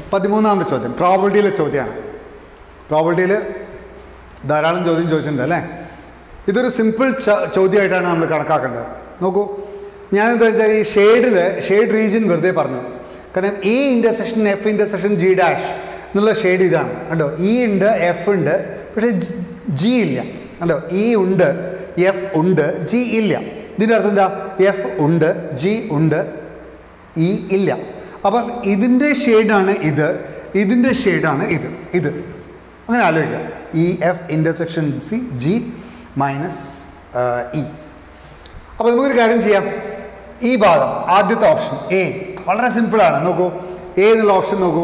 പതിമൂന്നാമത്തെ ചോദ്യം പ്രോബിലിറ്റിയിലെ ചോദ്യമാണ് പ്രോബിലിറ്റിയിൽ ധാരാളം ചോദ്യം ചോദിച്ചിട്ടുണ്ട് അല്ലേ ഇതൊരു സിമ്പിൾ ചോദ്യമായിട്ടാണ് നമ്മൾ കണക്കാക്കേണ്ടത് നോക്കൂ ഞാനെന്താ വെച്ചാൽ ഈ ഷെയ്ഡിൽ ഷെയ്ഡ് റീജിയൻ വെറുതെ പറഞ്ഞു കാരണം ഈ intersection F intersection G dash എന്നുള്ള ഷെയ്ഡ് ഇതാണ് കണ്ടോ ഇ ഉണ്ട് എഫ് ഉണ്ട് പക്ഷേ ജി ഇല്ല കണ്ടോ ഇ ഉണ്ട് എഫ് ഉണ്ട് ജി ഇല്ല ഇതിൻ്റെ അർത്ഥം എന്താ എഫ് ഉണ്ട് ജി ഉണ്ട് ഇ ഇല്ല അപ്പം ഇതിൻ്റെ ഷെയ്ഡാണ് ഇത് ഇതിൻ്റെ ഷെയ്ഡാണ് ഇത് ഇത് അങ്ങനെ ആലോചിക്കാം E F intersection C G minus E അപ്പോൾ നമുക്കൊരു കാര്യം ചെയ്യാം ഈ ഭാഗം ആദ്യത്തെ ഓപ്ഷൻ എ വളരെ സിമ്പിളാണ് നോക്കൂ എ എന്നുള്ള ഓപ്ഷൻ നോക്കൂ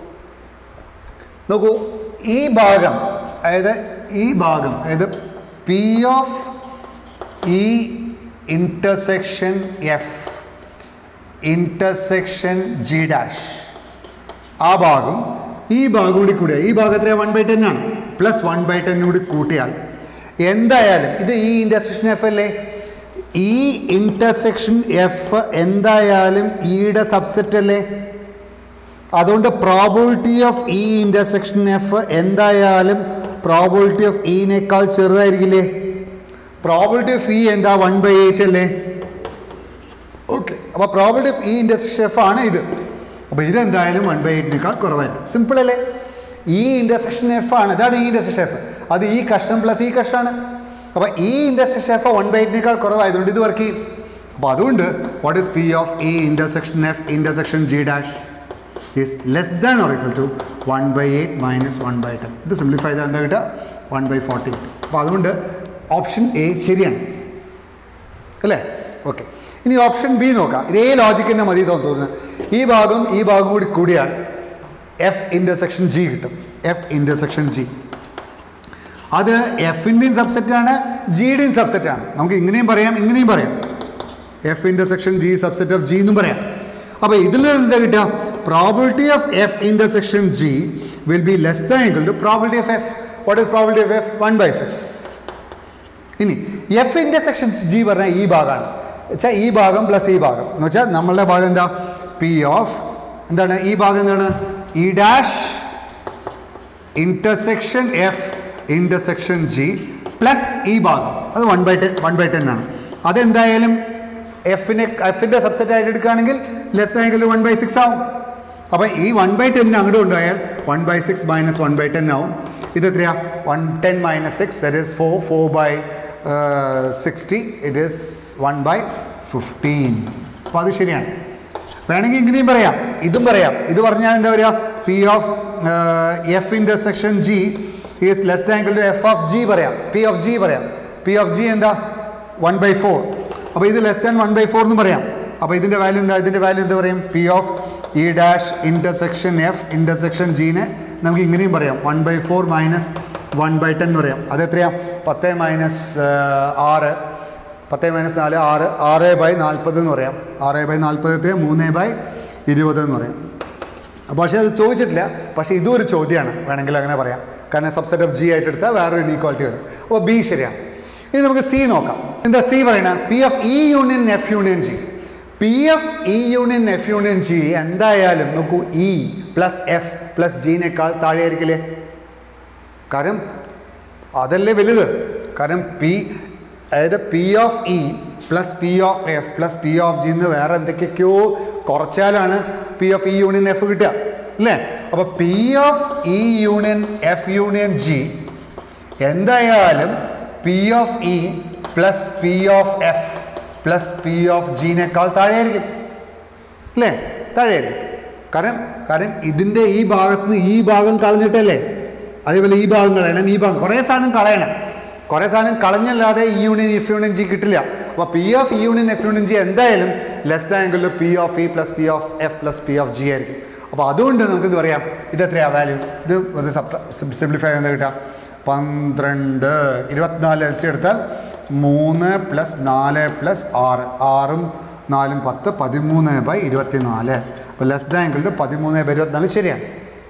നോക്കൂ ഈ ഭാഗം അതായത് ഈ ഭാഗം അതായത് P of E intersection F intersection G dash ആ ഭാഗം ഈ ഭാഗം കൂടി കൂടിയാൽ ഈ ഭാഗത്തിലെ വൺ ബൈ ടെൻ ആണ് പ്ലസ് വൺ ബൈ ടെൻ കൂടി കൂട്ടിയാൽ എന്തായാലും ഇത് ഈ ഇൻ്റർസെക്ഷൻ എഫ് അല്ലേ ഈ ഇൻ്റർസെക്ഷൻ എഫ് എന്തായാലും ഇയുടെ സബ്സെറ്റ് അല്ലേ അതുകൊണ്ട് probability of E intersection F എന്തായാലും പ്രോബിലിറ്റി ഓഫ് ഇനേക്കാൾ ചെറുതായിരിക്കില്ലേ പ്രോബിലിറ്റി ഓഫ് ഇ എന്താ വൺ ബൈ എയ്റ്റ് അല്ലേ ഓക്കെ അപ്പോൾ probability of E intersection F ആണ് ഇത് അപ്പോൾ ഇതെന്തായാലും വൺ ബൈ എയ്റ്റിനേക്കാൾ കുറവായിരിക്കും സിമ്പിൾ അല്ലേ ഈ ഇൻ്റർസെക്ഷൻ എഫ് ആണ് ഇതാണ് ഈ ഇൻ്റർസെക്ഷൻ എഫ് അത് ഈ കഷ്ണം പ്ലസ് ഈ കഷ്ണമാണ് അപ്പോൾ ഈ ഇൻ്റർസെക്ഷൻ എഫ് വൺ ബൈ എയ്റ്റിനേക്കാൾ കുറവായതുകൊണ്ട് ഇത് വർക്ക് ചെയ്യും അപ്പോൾ അതുകൊണ്ട് what is P of E intersection F intersection G dash is less than or equal to one by eight minus one by ten ഇത് സിംപ്ലിഫൈ ചെയ്താൽ എന്താ കിട്ടുക വൺ ബൈ ഫോർട്ടി കിട്ടും അപ്പോൾ അതുകൊണ്ട് ഓപ്ഷൻ എ ശരിയാണ് അല്ലേ ഓക്കെ ഇനി ഓപ്ഷൻ ബി നോക്കാം ഇതേ ലോജിക്ക് തന്നെ മതി തോന്നുന്നു ഈ ഭാഗം ഈ ഭാഗം കൂടി കൂടിയാൽ എഫ് ഇൻ്റർസെക്ഷൻ ജി കിട്ടും എഫ് ഇൻ്റർസെക്ഷൻ ജി അത് എഫിൻ്റെയും സബ്സെറ്റാണ് ജിയുടെയും സബ്സെറ്റാണ് നമുക്ക് ഇങ്ങനെയും പറയാം ഇങ്ങനെയും പറയാം F intersection G subset of G എന്നും പറയാം അപ്പോൾ ഇതിൽ നിന്ന് എന്താ കിട്ടുക probability of F intersection G will be less than equal to probability of F what is probability of F one by six ഇനി എഫ് ഇൻ്റർസെക്ഷൻ ജി പറഞ്ഞാൽ ഈ ഭാഗമാണ് വെച്ചാൽ ഈ ഭാഗം പ്ലസ് ഈ ഭാഗം എന്ന് വെച്ചാൽ നമ്മളുടെ ഭാഗം എന്താ പി ഓഫ് എന്താണ് ഈ ഭാഗം എന്താണ് E dash intersection F intersection G plus ഈ ഭാഗം അത് one by ten one by ten ആണ് അതെന്തായാലും എഫിനെ എഫിൻ്റെ സബ്സെറ്റ് ആയിട്ട് എടുക്കുകയാണെങ്കിൽ ലെസ് ആയെങ്കിൽ വൺ ബൈ സിക്സ് ആവും അപ്പോൾ ഈ വൺ ബൈ ടെൻ അങ്ങോട്ട് കൊണ്ടുപോയാൽ one by six minus one by ten ആവും ഇത് എത്രയാ one ten minus six that is four four by sixty it is one by fifteen അപ്പോൾ അത് ശരിയാണ് വേണമെങ്കിൽ ഇങ്ങനെയും പറയാം ഇതും പറയാം ഇത് പറഞ്ഞാൽ എന്താ പറയുക P of F intersection G is less than to F of G പറയാം പി ഓഫ് ജി പറയാം പി ഓഫ് ജി എന്താ വൺ ബൈ ഫോർ അപ്പോൾ ഇത് less than one by four എന്ന് പറയാം അപ്പോൾ ഇതിൻ്റെ വാല്യൂ എന്താ ഇതിൻ്റെ വാല്യൂ എന്താ പറയും P of E dash intersection F intersection ജീനെ നമുക്ക് ഇങ്ങനെയും പറയാം one by four minus one by ten എന്ന് പറയാം അത് എത്രയാ പത്ത് മൈനസ് ആറ് പത്ത് മൈനസ് നാല് ആറ് ആറ് ബൈ നാൽപ്പത് എന്ന് പറയാം ആറ് ബൈ നാൽപ്പത് എത്രയാ മൂന്ന് ബൈ ഇരുപത് എന്ന് പറയാം പക്ഷേ അത് ചോദിച്ചിട്ടില്ല പക്ഷേ ഇതും ഒരു ചോദ്യമാണ് വേണമെങ്കിൽ അങ്ങനെ പറയാം കാരണം സബ്സെറ്റ് ഓഫ് ജി ആയിട്ട് എടുത്താൽ വേറൊരു ഇനീക്വാളിറ്റി വരും അപ്പോൾ ബി ശരിയാണ് ഇനി നമുക്ക് സി നോക്കാം എന്താ സി പറയണ P of E union F union G P F E union F union G എന്തായാലും നോക്കൂ ഇ പ്ലസ് എഫ് പ്ലസ് ജിനേക്കാൾ താഴെയായിരിക്കില്ലേ കാരണം അതല്ലേ വലുത് കാരണം പി അതായത് P of E plus P of F plus P of G എന്ന് വേറെ എന്തൊക്കെയൊക്കെയോ കുറച്ചാലാണ് P of E union F കിട്ടുക അല്ലേ അപ്പോൾ P of E union F union G എന്തായാലും P of E plus P of F plus P of ജിനേക്കാൾ താഴെയായിരിക്കും അല്ലേ താഴെയായിരിക്കും കാരണം കാരണം ഇതിൻ്റെ ഈ ഭാഗത്ത് നിന്ന് ഈ ഭാഗം കളഞ്ഞിട്ടല്ലേ അതേപോലെ ഈ ഭാഗം കളയണം ഈ ഭാഗം കുറേ സാധനം കളയണം കുറേ സാധനം കളഞ്ഞല്ലാതെ ഈ യൂണിയൻ എഫ് യൂണിയൻ ജി കിട്ടില്ല അപ്പോൾ P of E union F union G എന്തായാലും ലെസ് ആംഗിളിൽ P of E plus P of F plus P of G ആയിരിക്കും അപ്പോൾ അതുകൊണ്ട് നമുക്ക് എന്ത് പറയാം ഇത് എത്രയാ വാല്യൂ ഇത് വെറുതെ സബ് സിംപ്ലിഫൈ എന്താ കിട്ടുക പന്ത്രണ്ട് ഇരുപത്തിനാല് എൽ സി എടുത്താൽ മൂന്ന് പ്ലസ് നാല് പ്ലസ് ആറ് ആറും നാലും പത്ത് പതിമൂന്ന് ബൈ ഇരുപത്തി നാല് അപ്പോൾ ലെസ് ദാങ്കിളിൽ പതിമൂന്ന് ബൈ ഇരുപത്തിനാല് ശരിയാണ്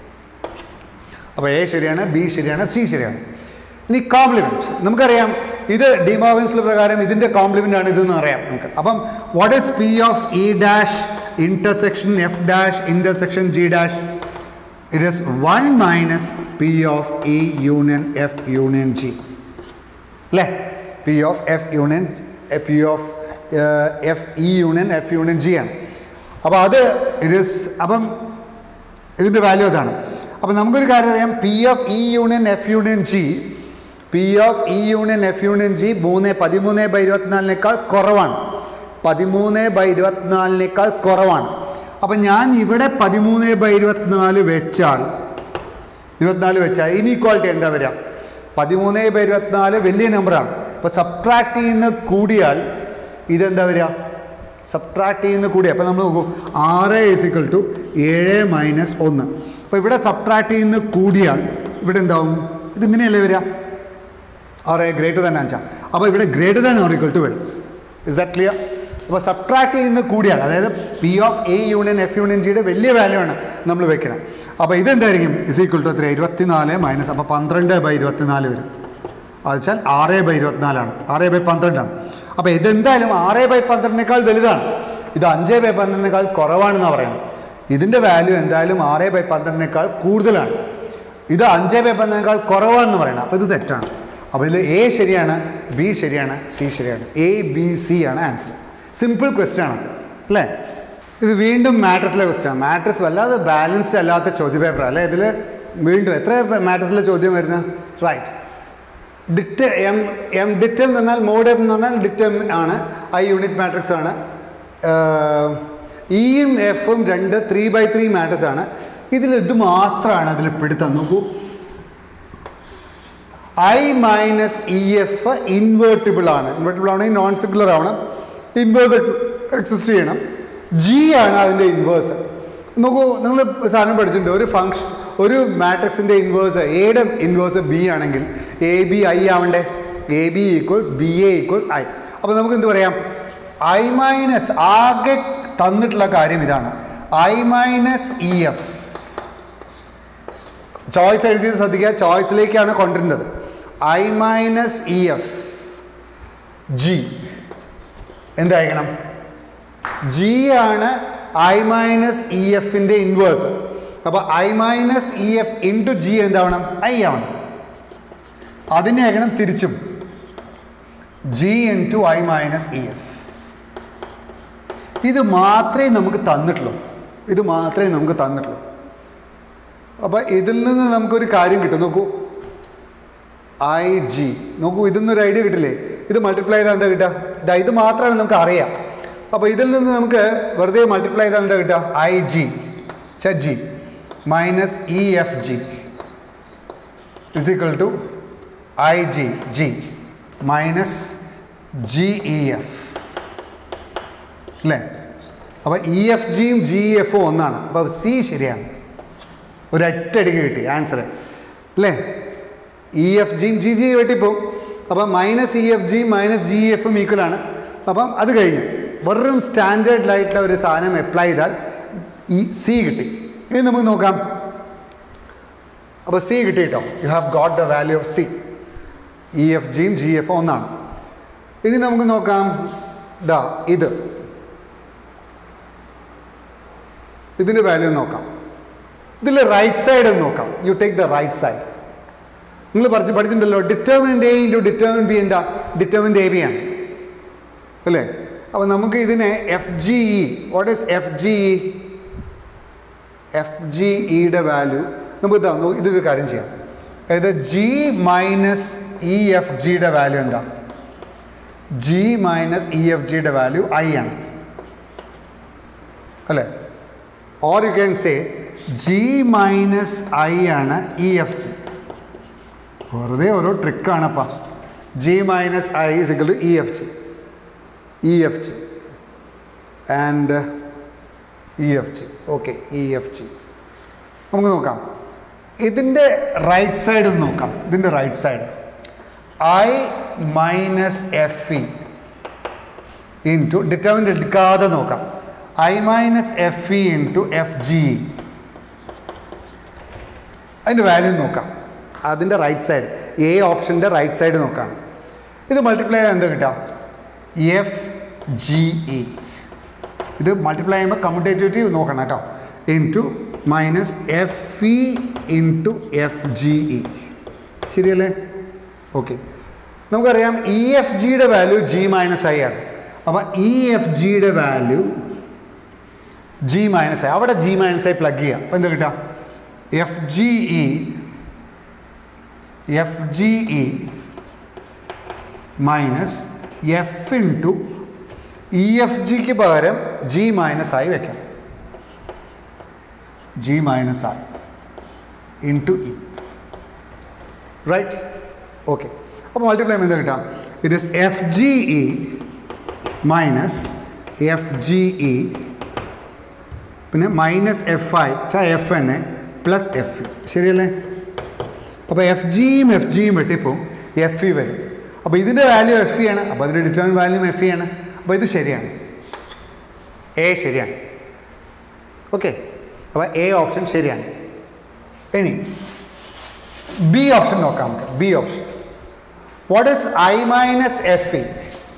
അപ്പോൾ എ ശരിയാണ് ബി ശരിയാണ് സി ശരിയാണ് ഇനി കോംപ്ലിമെൻറ്റ് നമുക്കറിയാം ഇത് ഡിമോവൻസിൽ പ്രകാരം ഇതിൻ്റെ കോംപ്ലിമെൻ്റ് ആണ് ഇതെന്ന് അറിയാം നമുക്ക് അപ്പം what is P of E dash intersection F dash intersection G dash it is one minus P of E union F union G അല്ലേ P of F union P of F E union F union G ആണ് അപ്പോൾ അത് it is അപ്പം ഇതിൻ്റെ value അതാണ് അപ്പോൾ നമുക്കൊരു കാര്യം അറിയാം P of E union F union G P of E union F union G മൂന്ന് പതിമൂന്ന് ബൈ ഇരുപത്തിനാലിനേക്കാൾ കുറവാണ് പതിമൂന്ന് ബൈ ഇരുപത്തിനാലിനേക്കാൾ കുറവാണ് അപ്പം ഞാൻ ഇവിടെ പതിമൂന്ന് ബൈ ഇരുപത്തിനാല് വെച്ചാൽ ഇരുപത്തിനാല് വെച്ചാൽ ഇനീക്വാളിറ്റി എന്താ വരിക പതിമൂന്ന് ബൈ ഇരുപത്തിനാല് വലിയ നമ്പറാണ് അപ്പോൾ സബ്ട്രാക്ട് ചെയ്യുന്ന കൂടിയാൽ ഇതെന്താ വരിക സബ്ട്രാക്ട് ചെയ്യുന്ന കൂടി അപ്പോൾ നമ്മൾ നോക്കൂ ആറ് ഇസിക്കൽ ടു ഏഴ് മൈനസ് ഒന്ന് അപ്പോൾ ഇവിടെ സബ്ട്രാക്ട് ചെയ്യുന്ന കൂടിയാൽ ഇവിടെ എന്താവും ഇതിങ്ങനെയല്ലേ വരിക ആറ് ഗ്രേറ്റർ ദാൻ അഞ്ചാ അപ്പോൾ ഇവിടെ greater than or equal to വരും ഇസ് ദാറ്റ് ക്ലിയർ അപ്പോൾ സബ്ട്രാക്ട് ചെയ്യുന്ന കൂടിയാൽ അതായത് P of A union F union ജിയുടെ വലിയ വാല്യൂ ആണ് നമ്മൾ വെക്കണം അപ്പോൾ ഇതെന്തായിരിക്കും ഇസ് ഈക്വൽ ടു എത്ര ഇരുപത്തിനാല് മൈനസ് അപ്പോൾ പന്ത്രണ്ട് ബൈ ഇരുപത്തിനാല് വരും അത് വെച്ചാൽ ആറ് ബൈ ഇരുപത്തിനാലാണ് ആറ് ബൈ പന്ത്രണ്ടാണ് അപ്പോൾ ഇതെന്തായാലും ആറ് ബൈ പന്ത്രണ്ടിനേക്കാൾ വലുതാണ് ഇത് അഞ്ച് ബൈ പന്ത്രണ്ടിനേക്കാൾ കുറവാണെന്നാണ് പറയുന്നത് ഇതിൻ്റെ വാല്യൂ എന്തായാലും ആറ് ബൈ പന്ത്രണ്ടിനേക്കാൾ കൂടുതലാണ് ഇത് അഞ്ച് ബൈ പന്ത്രണ്ടിനേക്കാൾ കുറവാണെന്ന് പറയുന്നത് അപ്പോൾ ഇത് തെറ്റാണ് അപ്പോൾ ഇതിൽ എ ശരിയാണ് ബി ശരിയാണ് സി ശരിയാണ് എ ബി സി ആണ് ആൻസർ സിമ്പിൾ ക്വസ്റ്റ്യൻ ആണ് അല്ലേ ഇത് വീണ്ടും മാട്രസിലെ ക്വസ്റ്റ്യൻ മാട്രസ് വല്ലാതെ ബാലൻസ്ഡ് അല്ലാത്ത ചോദ്യ പേപ്പർ അല്ലേ ഇതിൽ വീണ്ടും എത്ര മാട്രസിലെ ചോദ്യം വരുന്നത് റൈറ്റ് ഡിറ്റ എം എം ഡിറ്റം എന്ന് പറഞ്ഞാൽ മോഡം എന്ന് പറഞ്ഞാൽ ഡിറ്റം ആണ് ഐ യൂണിറ്റ് മാട്രിക്സ് ആണ് ഇയും എഫും രണ്ട് ത്രീ ബൈ ത്രീ മാട്രിക്സ് ആണ് ഇതിൽ ഇത് മാത്രമാണ് അതിൽ പിടുത്തം നോക്കൂ I minus E F invertible ആണ് ഇൻവേർട്ടിബിൾ ആണെങ്കിൽ നോൺ സിംഗുലർ ആവണം ഇൻവേഴ്സ് എക്സിസ്റ്റ് ചെയ്യണം ജി ആണ് അതിൻ്റെ ഇൻവേഴ്സ് നോക്കൂ നിങ്ങൾ സാധനം പഠിച്ചിട്ടുണ്ട് ഒരു ഫങ്ഷൻ ഒരു മാട്രിക്സിൻ്റെ ഇൻവേഴ്സ് എയുടെ ഇൻവേഴ്സ് ബി ആണെങ്കിൽ എ ബി ഐ ആവണ്ടേ A B equals B A equals I അപ്പോൾ നമുക്ക് എന്ത് പറയാം ഐ മൈനസ് ആകെ തന്നിട്ടുള്ള കാര്യം ഇതാണ് I minus E F choice എഴുതിയത് ശ്രദ്ധിക്കുക ചോയ്സിലേക്കാണ് കൊണ്ടുവരേണ്ടത് I minus E F G എന്തായിരിക്കണം ജി ആണ് ഐ മൈനസ് ഇ എഫിൻ്റെ ഇൻവേഴ്സ് അപ്പോൾ I minus E F into G എന്താവണം ഐ ആവണം അതിനെ ആകണം തിരിച്ചും G into I minus E F ഇത് മാത്രമേ നമുക്ക് തന്നിട്ടുള്ളൂ ഇത് മാത്രമേ നമുക്ക് തന്നിട്ടുള്ളൂ അപ്പോൾ ഇതിൽ നിന്ന് നമുക്കൊരു കാര്യം കിട്ടും നോക്കൂ ഐ ജി നോക്കൂ ഇതിൽ നിന്നൊരു ഐഡിയ കിട്ടില്ലേ ഇത് മൾട്ടിപ്ലൈ ചെയ്താൽ എന്താ കിട്ടുക ഇതാ ഇത് മാത്രമാണ് നമുക്ക് അറിയാം അപ്പോൾ ഇതിൽ നിന്ന് നമുക്ക് വെറുതെ മൾട്ടിപ്ലൈ ചെയ്താൽ എന്താ കിട്ടുക ഐ ജി ച G minus E F G is equal to I G G minus G E F അല്ലേ അപ്പോൾ ഇ എഫ് ജിയും ജി എഫും ഒന്നാണ് അപ്പോൾ സി ശരിയാണ് ഒരൊറ്റടിക്ക് കിട്ടി ആൻസർ അല്ലേ ഇ എഫ് ജിയും ജി ജി വെട്ടിപ്പോവും അപ്പം മൈനസ് ഇ എഫ് ജിയും മൈനസ് ജി എഫും ഈക്വലാണ് അപ്പം അത് കഴിഞ്ഞു വെറും സ്റ്റാൻഡേർഡിലായിട്ടുള്ള ഒരു സാധനം അപ്ലൈ ചെയ്താൽ ഈ സി കിട്ടി ഇനി നമുക്ക് നോക്കാം അപ്പോൾ സി കിട്ടി കേട്ടോ you have got the value of C E F ജിയും ജി എഫ് ഒന്നാണ് ഇനി നമുക്ക് നോക്കാം ദാ ഇത് ഇതിൻ്റെ വാല്യൂ നോക്കാം ഇതിൽ റൈറ്റ് സൈഡ് ഒന്ന് നോക്കാം you take the right side നിങ്ങൾ പഠിച്ച് പഠിച്ചിട്ടുണ്ടല്ലോ determinant A into determinant B എന്താ ഡിറ്റർമിൻ്റെ എ ബി ആണ് അല്ലേ അപ്പോൾ നമുക്ക് ഇതിനെ F G E what is F G E F G ഇയുടെ വാല്യൂ നമുക്ക് ഇതാ നോ- ഇതൊരു കാര്യം ചെയ്യാം അതായത് ജി മൈനസ് ഇ എഫ് ജിയുടെ വാല്യൂ എന്താ ജി മൈനസ് ഇ എഫ് ജിയുടെ വാല്യൂ ഐ ആണ് അല്ലേ or you can say G minus I ആണ് ഇ എഫ് ജി വെറുതെ ഓരോ ട്രിക്കാണപ്പാ G minus I is equal to E F G E F G and E F G okay E F G നമുക്ക് നോക്കാം ഇതിൻ്റെ right side ഒന്ന് നോക്കാം ഇതിൻ്റെ right side I minus F E into determinant എടുക്കാതെ നോക്കാം I minus F E into F G അതിൻ്റെ value നോക്കാം അതിൻ്റെ റൈറ്റ് സൈഡ് എ ഓപ്ഷൻ്റെ റൈറ്റ് സൈഡ് നോക്കാം ഇത് മൾട്ടിപ്ലൈ ചെയ്താൽ എന്താ കിട്ടാം എഫ് ജി ഇ ഇത് മൾട്ടിപ്ലൈ ചെയ്യുമ്പോൾ കമ്മ്യൂട്ടേറ്റിവിറ്റി നോക്കണം കേട്ടോ into minus F E into F G E ശരിയല്ലേ ഓക്കെ നമുക്കറിയാം ഇ എഫ് ജിയുടെ വാല്യൂ ജി മൈനസ് ഐ ആണ് അപ്പം ഇ എഫ് ജിയുടെ വാല്യൂ ജി മൈനസ് ഐ അവിടെ ജി മൈനസ് ഐ പ്ലഗ് ചെയ്യാം അപ്പം എന്താ കിട്ടുക F G E F G E minus F into E F ജിക്ക് പകരം ജി മൈനസ് ആയി വെക്കാം ജി മൈനസ് ആയി ഇൻറ്റു ഇ റൈറ്റ് ഓക്കെ അപ്പോൾ മൾട്ടിപ്ലൈ എന്താ കിട്ടാം it is F G E minus F G E പിന്നെ മൈനസ് എഫ് ഐ ചാ F N A plus F E ശരിയല്ലേ അപ്പോൾ എഫ് ജിയും എഫ് ജിയും വെട്ടിപ്പോവും എഫ് ഇ വരും അപ്പോൾ ഇതിൻ്റെ വാല്യൂ എഫ് ഇ ആണ് അപ്പോൾ അതിൻ്റെ ഡിറ്റർമിൻ വാല്യൂ എഫ് ഇ ആണ് അപ്പോൾ ഇത് ശരിയാണ് എ ശരിയാണ് ഓക്കെ അപ്പോൾ എ ഓപ്ഷൻ ശരിയാണ് ഇനി ബി ഓപ്ഷൻ നോക്കാം നമുക്ക് B option what is I minus F E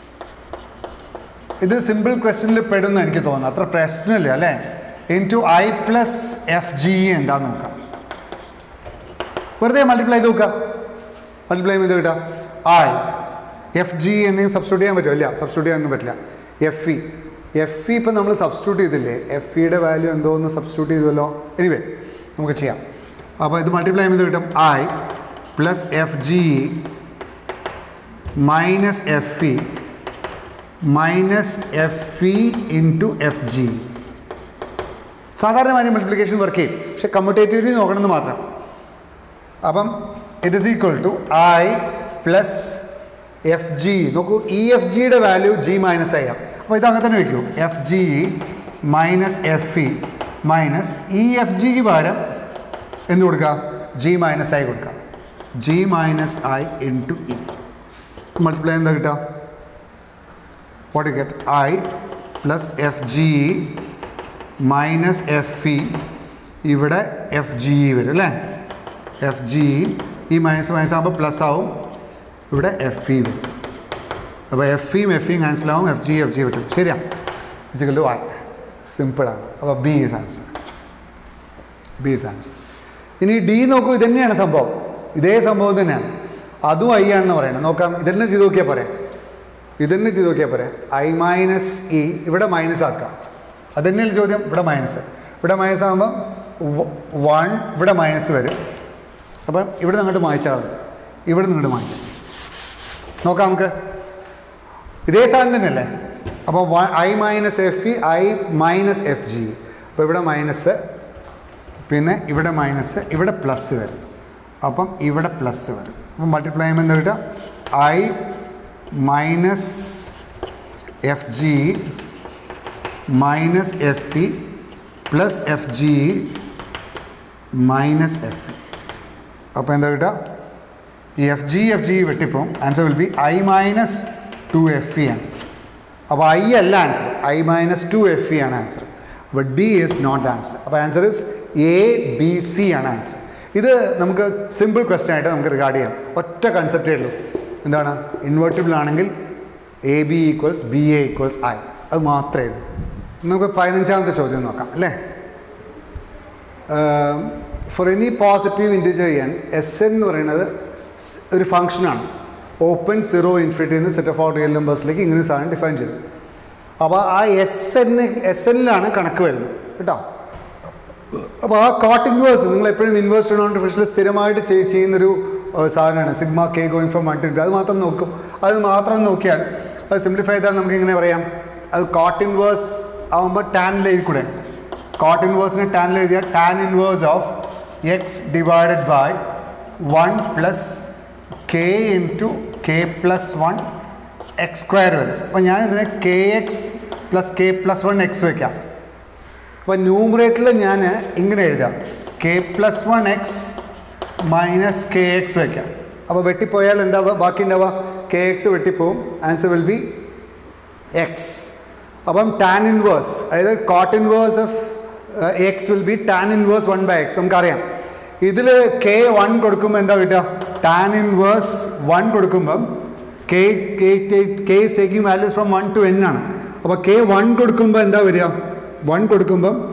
ഇത് സിമ്പിൾ ക്വസ്റ്റ്യനിൽ പെടുന്ന എനിക്ക് തോന്നുന്നു അത്ര പ്രശ്നമില്ല അല്ലേ into I plus F G എന്താന്ന് നോക്കാം വെറുതെ മൾട്ടിപ്ലൈ ചെയ്ത് നോക്കുക മൾട്ടിപ്ലൈ ചെയ്ത് കിട്ടുക ഐ എഫ് ജി എന്തെങ്കിലും സബ്സ്റ്റിറ്റ്യൂട്ട് ചെയ്യാൻ പറ്റുമോ ഇല്ല സബ്സ്റ്റിറ്റ്യൂട്ട് ചെയ്യാനൊന്നും പറ്റില്ല എഫ് ഇ എഫ് ഇ ഇപ്പം നമ്മൾ സബ്സ്റ്റിറ്റ്യൂട്ട് ചെയ്തില്ലേ എഫ് ഇയുടെ വാല്യൂ എന്തോ ഒന്ന് സബ്സ്റ്റിറ്റ്യൂട്ട് ചെയ്തുവല്ലോ എനിവേ നമുക്ക് ചെയ്യാം അപ്പോൾ ഇത് മൾട്ടിപ്ലൈ ചെയ്യുമ്പോൾ കിട്ടും I plus F G minus F E minus F E into F G സാധാരണമായി മൾട്ടിപ്ലിക്കേഷൻ വർക്ക് ചെയ്യും പക്ഷെ കമ്മ്യൂട്ടേറ്റീവ്ലി നോക്കണമെന്ന് മാത്രം അപ്പം it is equal to I plus F G നോക്കൂ ഇ എഫ് ജിയുടെ വാല്യൂ ജി മൈനസ് ഐ ആണ് അപ്പോൾ ഇത് അങ്ങനെ തന്നെ വയ്ക്കൂ F G minus F E minus E F ജിക്ക് പകരം എന്ത് കൊടുക്കുക ജി മൈനസ് ഐ കൊടുക്കുക G minus I into E multiply എന്താ കിട്ടുക what get I plus F G minus F E ഇവിടെ എഫ് ജി ഇ വരും അല്ലേ എഫ് ജി ഈ മൈനസ് മൈനസ് ആകുമ്പോൾ പ്ലസ് ആവും ഇവിടെ എഫ് ഇ വരും അപ്പോൾ എഫ് ഇയും എഫ് ഇയും ക്യാൻസൽ ആവും എഫ് ജി എഫ് ജി കിട്ടും ശരിയാ ഫിസിക്കൽ വൺ സിമ്പിളാണ് അപ്പോൾ B is answer B is answer ഇനി ഡി നോക്കൂ ഇത് തന്നെയാണ് സംഭവം ഇതേ സംഭവം തന്നെയാണ് അതും ഐ ആണെന്ന് പറയുന്നത് നോക്കാം ഇതന്നെ ചെയ്ത് നോക്കിയാൽ പോരെ ഇതന്നെ ചെയ്ത് നോക്കിയാൽ പോരെ ഐ മൈനസ് ഇ ഇവിടെ മൈനസ് ആക്കാം അതന്നെയല്ല ചോദ്യം ഇവിടെ മൈനസ് ഇവിടെ മൈനസ് ആകുമ്പം വൺ ഇവിടെ മൈനസ് വരും അപ്പം ഇവിടെ നിന്ന് അങ്ങോട്ട് മായ്ച്ചാൽ മതി ഇവിടെ നിന്ന് ഇങ്ങോട്ട് മായ്ക്കാം നോക്കാം നമുക്ക് ഇതേ സാധനം തന്നെയല്ലേ അപ്പോൾ I minus F E I minus F G അപ്പോൾ ഇവിടെ മൈനസ് പിന്നെ ഇവിടെ മൈനസ് ഇവിടെ പ്ലസ് വരും അപ്പം ഇവിടെ പ്ലസ് വരും അപ്പം മൾട്ടിപ്ലൈ ചെയ്യുമ്പോൾ എന്താ കിട്ടുക I minus F G minus F E plus F G minus F E അപ്പോൾ എന്താ കിട്ടുക ഈ എഫ് ജി എഫ് ജി വെട്ടിപ്പോവും answer will be I minus two F E ആണ് അപ്പോൾ ഐ അല്ല answer I minus two F E ആണ് answer അപ്പോൾ ഡി ഈസ് നോട്ട് ആൻസർ അപ്പോൾ answer is A B C ആണ് ആൻസർ ഇത് നമുക്ക് സിമ്പിൾ ക്വസ്റ്റ്യൻ ആയിട്ട് നമുക്ക് റിഗാർഡ് ചെയ്യാം ഒറ്റ കൺസെപ്റ്റേ ഉള്ളൂ എന്താണ് ഇൻവേർട്ടിബിൾ ആണെങ്കിൽ A B equals B A equals I അത് മാത്രമേ ഉള്ളൂ നമുക്ക് പതിനഞ്ചാമത്തെ ചോദ്യം നോക്കാം അല്ലേ for any positive integer N S N എന്ന് പറയുന്നത് സ് ഒരു ഫംഗ്ഷനാണ് ഓപ്പൺ സീറോ ഇൻഫിനിറ്റി എന്ന് സെറ്റ് ഓഫ് ഓഫ് റിയൽ നമ്പേഴ്സിലേക്ക് ഇങ്ങനെ ഒരു സാധനം ഡിഫൈൻ ചെയ്തു അപ്പോൾ ആ എസ് എൻ എസ് എന്നിലാണ് കണക്ക് വരുന്നത് കേട്ടോ അപ്പോൾ ആ കോട്ട് ഇൻവേഴ്സ് നിങ്ങൾ എപ്പോഴും ഇൻവേഴ്സ് നോട്ടിഫിഷ്യൽ സ്ഥിരമായിട്ട് ചെയ്- ചെയ്യുന്നൊരു ഏഹ്, സാധനമാണ് sigma K going from one to അത് മാത്രം നോക്കും അത് മാത്രം നോക്കിയാൽ അത് സിംപ്ലിഫൈ ചെയ്താൽ നമുക്ക് ഇങ്ങനെ പറയാം അത് കോട്ട് ഇൻവേഴ്സ് ആകുമ്പോൾ ടാനിൽ എഴുതി കൂടെ കോട്ട് ഇൻവേഴ്സിനെ ടാനിൽ എഴുതിയാൽ tan inverse of X divided by one plus K into K plus one X square വരും അപ്പോൾ ഞാനിതിനെ K X plus K plus one X വയ്ക്കാം അപ്പോൾ ന്യൂമറേറ്ററിൽ ഞാൻ ഇങ്ങനെ എഴുതാം K plus one X minus K X വയ്ക്കാം അപ്പോൾ വെട്ടിപ്പോയാൽ എന്താ ബാക്കി ഉണ്ടാവുക കെ എക്സ് വെട്ടിപ്പോവും ആൻസർ വിൽ ബി എക്സ് അപ്പം ടാൻ ഇൻവേഴ്സ് അതായത് cot inverse of X will be tan inverse one by X നമുക്കറിയാം ഇതിൽ കെ വൺ കൊടുക്കുമ്പോൾ എന്താ കിട്ടുക ടാൻ ഇൻവേഴ്സ് വൺ കൊടുക്കുമ്പം K K K is taking values from one to N ആണ് അപ്പോൾ കെ വൺ കൊടുക്കുമ്പോൾ എന്താ വരിക വൺ കൊടുക്കുമ്പം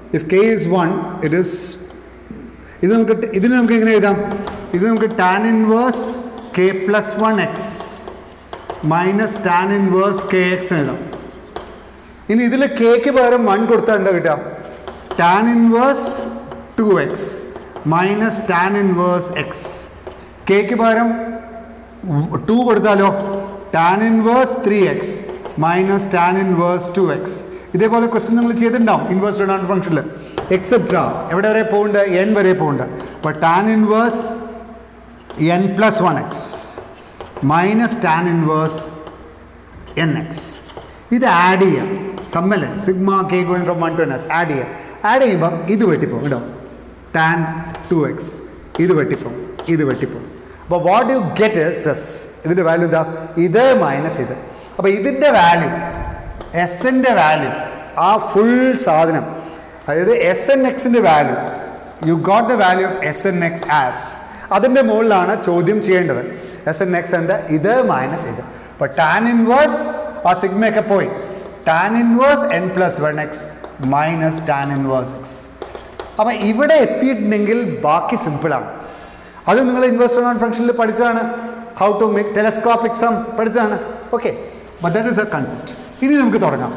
if K is one it is ഇത് നമുക്ക് ട്- ഇതിന് നമുക്ക് എങ്ങനെ എഴുതാം ഇത് നമുക്ക് tan inverse K plus one X minus tan inverse K X എഴുതാം ഇനി ഇതിൽ കെക്ക് പകരം വൺ കൊടുത്താൽ എന്താ കിട്ടുക tan inverse two X minus tan inverse X കെക്ക് പകരം ടു കൊടുത്താലോ tan inverse three X minus tan inverse two X ഇതേപോലെ ക്വസ്റ്റ്യൻ നിങ്ങൾ ചെയ്തിട്ടുണ്ടാവും ഇൻവേഴ്സ് റിഡാണ്ട് ഫംഗ്ഷനിൽ എക്സെപ്റ്റ് എവിടെ വരെ പോകുന്നുണ്ട് എൻ വരെ പോകുന്നുണ്ട് അപ്പോൾ tan inverse N plus one X minus tan inverse N X ഇത് ആഡ് ചെയ്യാം സമ്മല്ലേ sigma K going from one to N S add ചെയ്യാം ആഡ് ചെയ്യുമ്പം ഇത് വെട്ടിപ്പോവും കേട്ടോ ടാൻ ടു എക്സ് ഇത് വെട്ടിപ്പോവും ഇത് വെട്ടിപ്പോവും അപ്പോൾ what you get is thus ഇതിൻ്റെ വാല്യൂ എന്താ ഇത് മൈനസ് ഇത് അപ്പോൾ ഇതിൻ്റെ വാല്യൂ എസിൻ്റെ വാല്യൂ ആ ഫുൾ സാധനം അതായത് എസ് എൻ എക്സിൻ്റെ value you got the value of S N X as അതിൻ്റെ മുകളിലാണ് ചോദ്യം ചെയ്യേണ്ടത് എസ് എൻ എക്സ് എന്താ ഇത് മൈനസ് ഇത് അപ്പോൾ ടാൻ ഇൻവേഴ്സ് ആ സിഗ്മയൊക്കെ പോയി tan inverse N plus one X minus tan inverse X അപ്പം ഇവിടെ എത്തിയിട്ടുണ്ടെങ്കിൽ ബാക്കി സിമ്പിളാണ് അത് നിങ്ങൾ ഇൻവെസ്റ്റ്മെന്റ് ഫംഗ്ഷനിൽ പഠിച്ചതാണ് how to make telescopic sum പഠിച്ചതാണ് okay but that is a concept ഇനി നമുക്ക് തുടങ്ങാം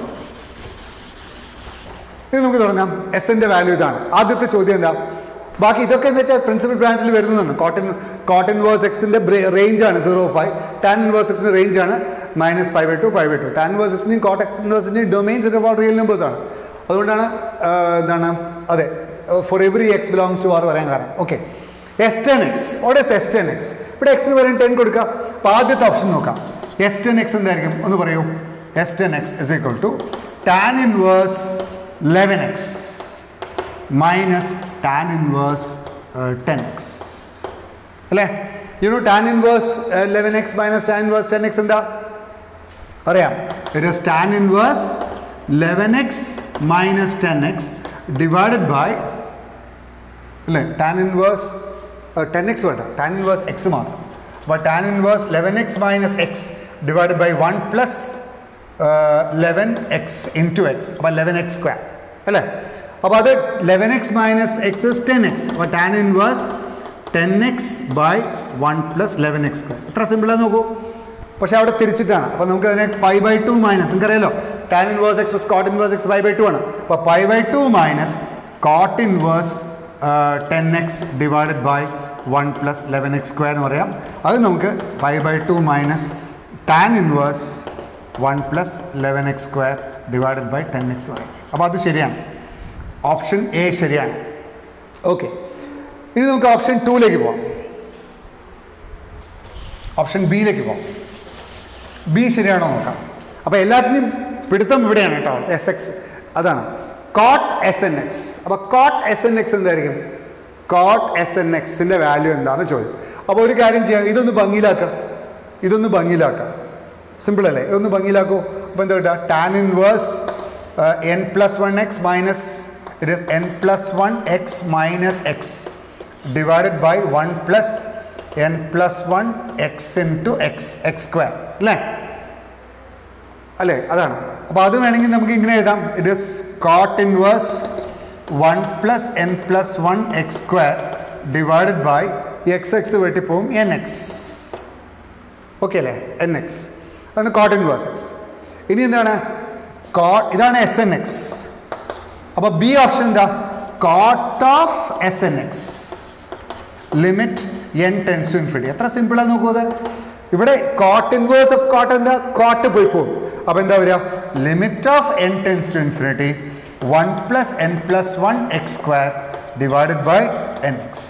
ഇനി നമുക്ക് തുടങ്ങാം എസിൻ്റെ വാല്യൂ ഇതാണ് ആദ്യത്തെ ചോദ്യം എന്താ ബാക്കി ഇതൊക്കെ എന്ന് വെച്ചാൽ പ്രിൻസിപ്പൽ ബ്രാഞ്ചിൽ വരുന്നതാണ് കോട്ടൺ കോട്ടൺ വേഴ്സ് എക്സിൻ്റെ റേഞ്ച് ആണ് സീറോ ഫൈവ് ടാൻ ഇൻവേഴ്സ് എക്സിൻ്റെ റേഞ്ച് ആണ് minus five by two five by two tan inverse എക്സിൻ്റെയും കോട്ട് എക്സ് ഇൻവേഴ്സിൻ്റെയും ഡൊമൈൻസ് ഇൻവോൾവ് റിയൽ നമ്പേഴ്സ് ആണ് അതുകൊണ്ടാണ് ആ, എന്താണ് അതെ for every X belongs to R പറയാൻ കാരണം ഓക്കെ എസ് ടെൻ എക്സ് ഓടെ എസ് എസ് ടെൻ എക്സ് ഇവിടെ എക്സിന് പകരം ടെൻ കൊടുക്കാം അപ്പോൾ ആദ്യത്തെ ഓപ്ഷൻ നോക്കാം എസ് ടെൻ എക്സ് എന്തായിരിക്കും ഒന്ന് പറയൂ S ten x is equal to tan inverse eleven x minus tan inverse ten x അല്ലേ you know tan inverse eleven x minus tan inverse ten x എന്താ അറിയാം it is tan inverse eleven x minus ten x divided by അല്ലേ tan inverse ten x വേണ്ട tan inverse x മാത്രം അപ്പോൾ tan inverse eleven x minus x divided by one plus eleven x into x അപ്പോൾ eleven x square അല്ലേ അപ്പോൾ അത് eleven x minus x is ten x അപ്പോൾ tan inverse ten x by one plus eleven x square എത്ര സിമ്പിളാണ് നോക്കൂ പക്ഷേ അവിടെ തിരിച്ചിട്ടാണ് അപ്പോൾ നമുക്ക് അതിനെ പൈ ബൈ ടു മൈനസ് നിങ്ങൾക്കറിയാലോ tan inverse X plus cot inverse x pi by two ആണ് അപ്പോൾ pi by two minus cot inverse ten x divided by one plus eleven x square എന്ന് പറയാം അത് നമുക്ക് pi by two minus tan inverse one plus eleven x square divided by ten x പറയും അപ്പോൾ അത് ശരിയാണ് ഓപ്ഷൻ എ ശരിയാണ് okay ഇനി നമുക്ക് ഓപ്ഷൻ ടൂയിലേക്ക് പോവാം ഓപ്ഷൻ ബിയിലേക്ക് പോവാം ബി ശരിയാണോ നോക്കാം അപ്പോൾ എല്ലാത്തിനും പിടുത്തം ഇവിടെയാണ് കേട്ടോ എസ് എക്സ് അതാണ് കോട്ട് എസ് എൻ എക്സ് അപ്പോൾ കോട്ട് എസ് എൻ എക്സ് എന്തായിരിക്കും കോട്ട് എസ് എൻ എക്സിൻ്റെ വാല്യൂ എന്താണെന്ന് ചോദ്യം അപ്പോൾ ഒരു കാര്യം ചെയ്യാം ഇതൊന്ന് ഭംഗിയിലാക്കാം ഇതൊന്ന് ഭംഗിയിലാക്കാം സിമ്പിൾ അല്ലേ ഇതൊന്ന് ഭംഗിയിലാക്കൂ അപ്പോൾ എന്താ കിട്ടുക tan inverse N plus one X minus it is n plus one X minus x divided by one plus n plus one x into x x square അല്ലേ അല്ലേ അതാണ് അപ്പോൾ അത് വേണമെങ്കിൽ നമുക്ക് ഇങ്ങനെ എഴുതാം it is cot inverse one plus n plus one X square divided by x x വെട്ടിപ്പോവും എൻ എക്സ് ഓക്കെ അല്ലേ എൻ എക്സ് അതാണ് കോട്ട് ഇൻവേഴ്സ് എക്സ് ഇനി എന്താണ് കോട്ട് ഇതാണ് എസ് എൻ എക്സ് അപ്പോൾ ബി ഓപ്ഷൻ എന്താ cot of S N x limit n tends to infinity എത്ര സിമ്പിളാണ് നോക്കൂ അത് ഇവിടെ കോട്ട് ഇൻവേഴ്സ് ഓഫ് കോട്ട് എന്താ കോട്ട് പോയി പോകും അപ്പോൾ എന്താ വരിക limit of n tends to infinity one plus n plus one X square divided by n x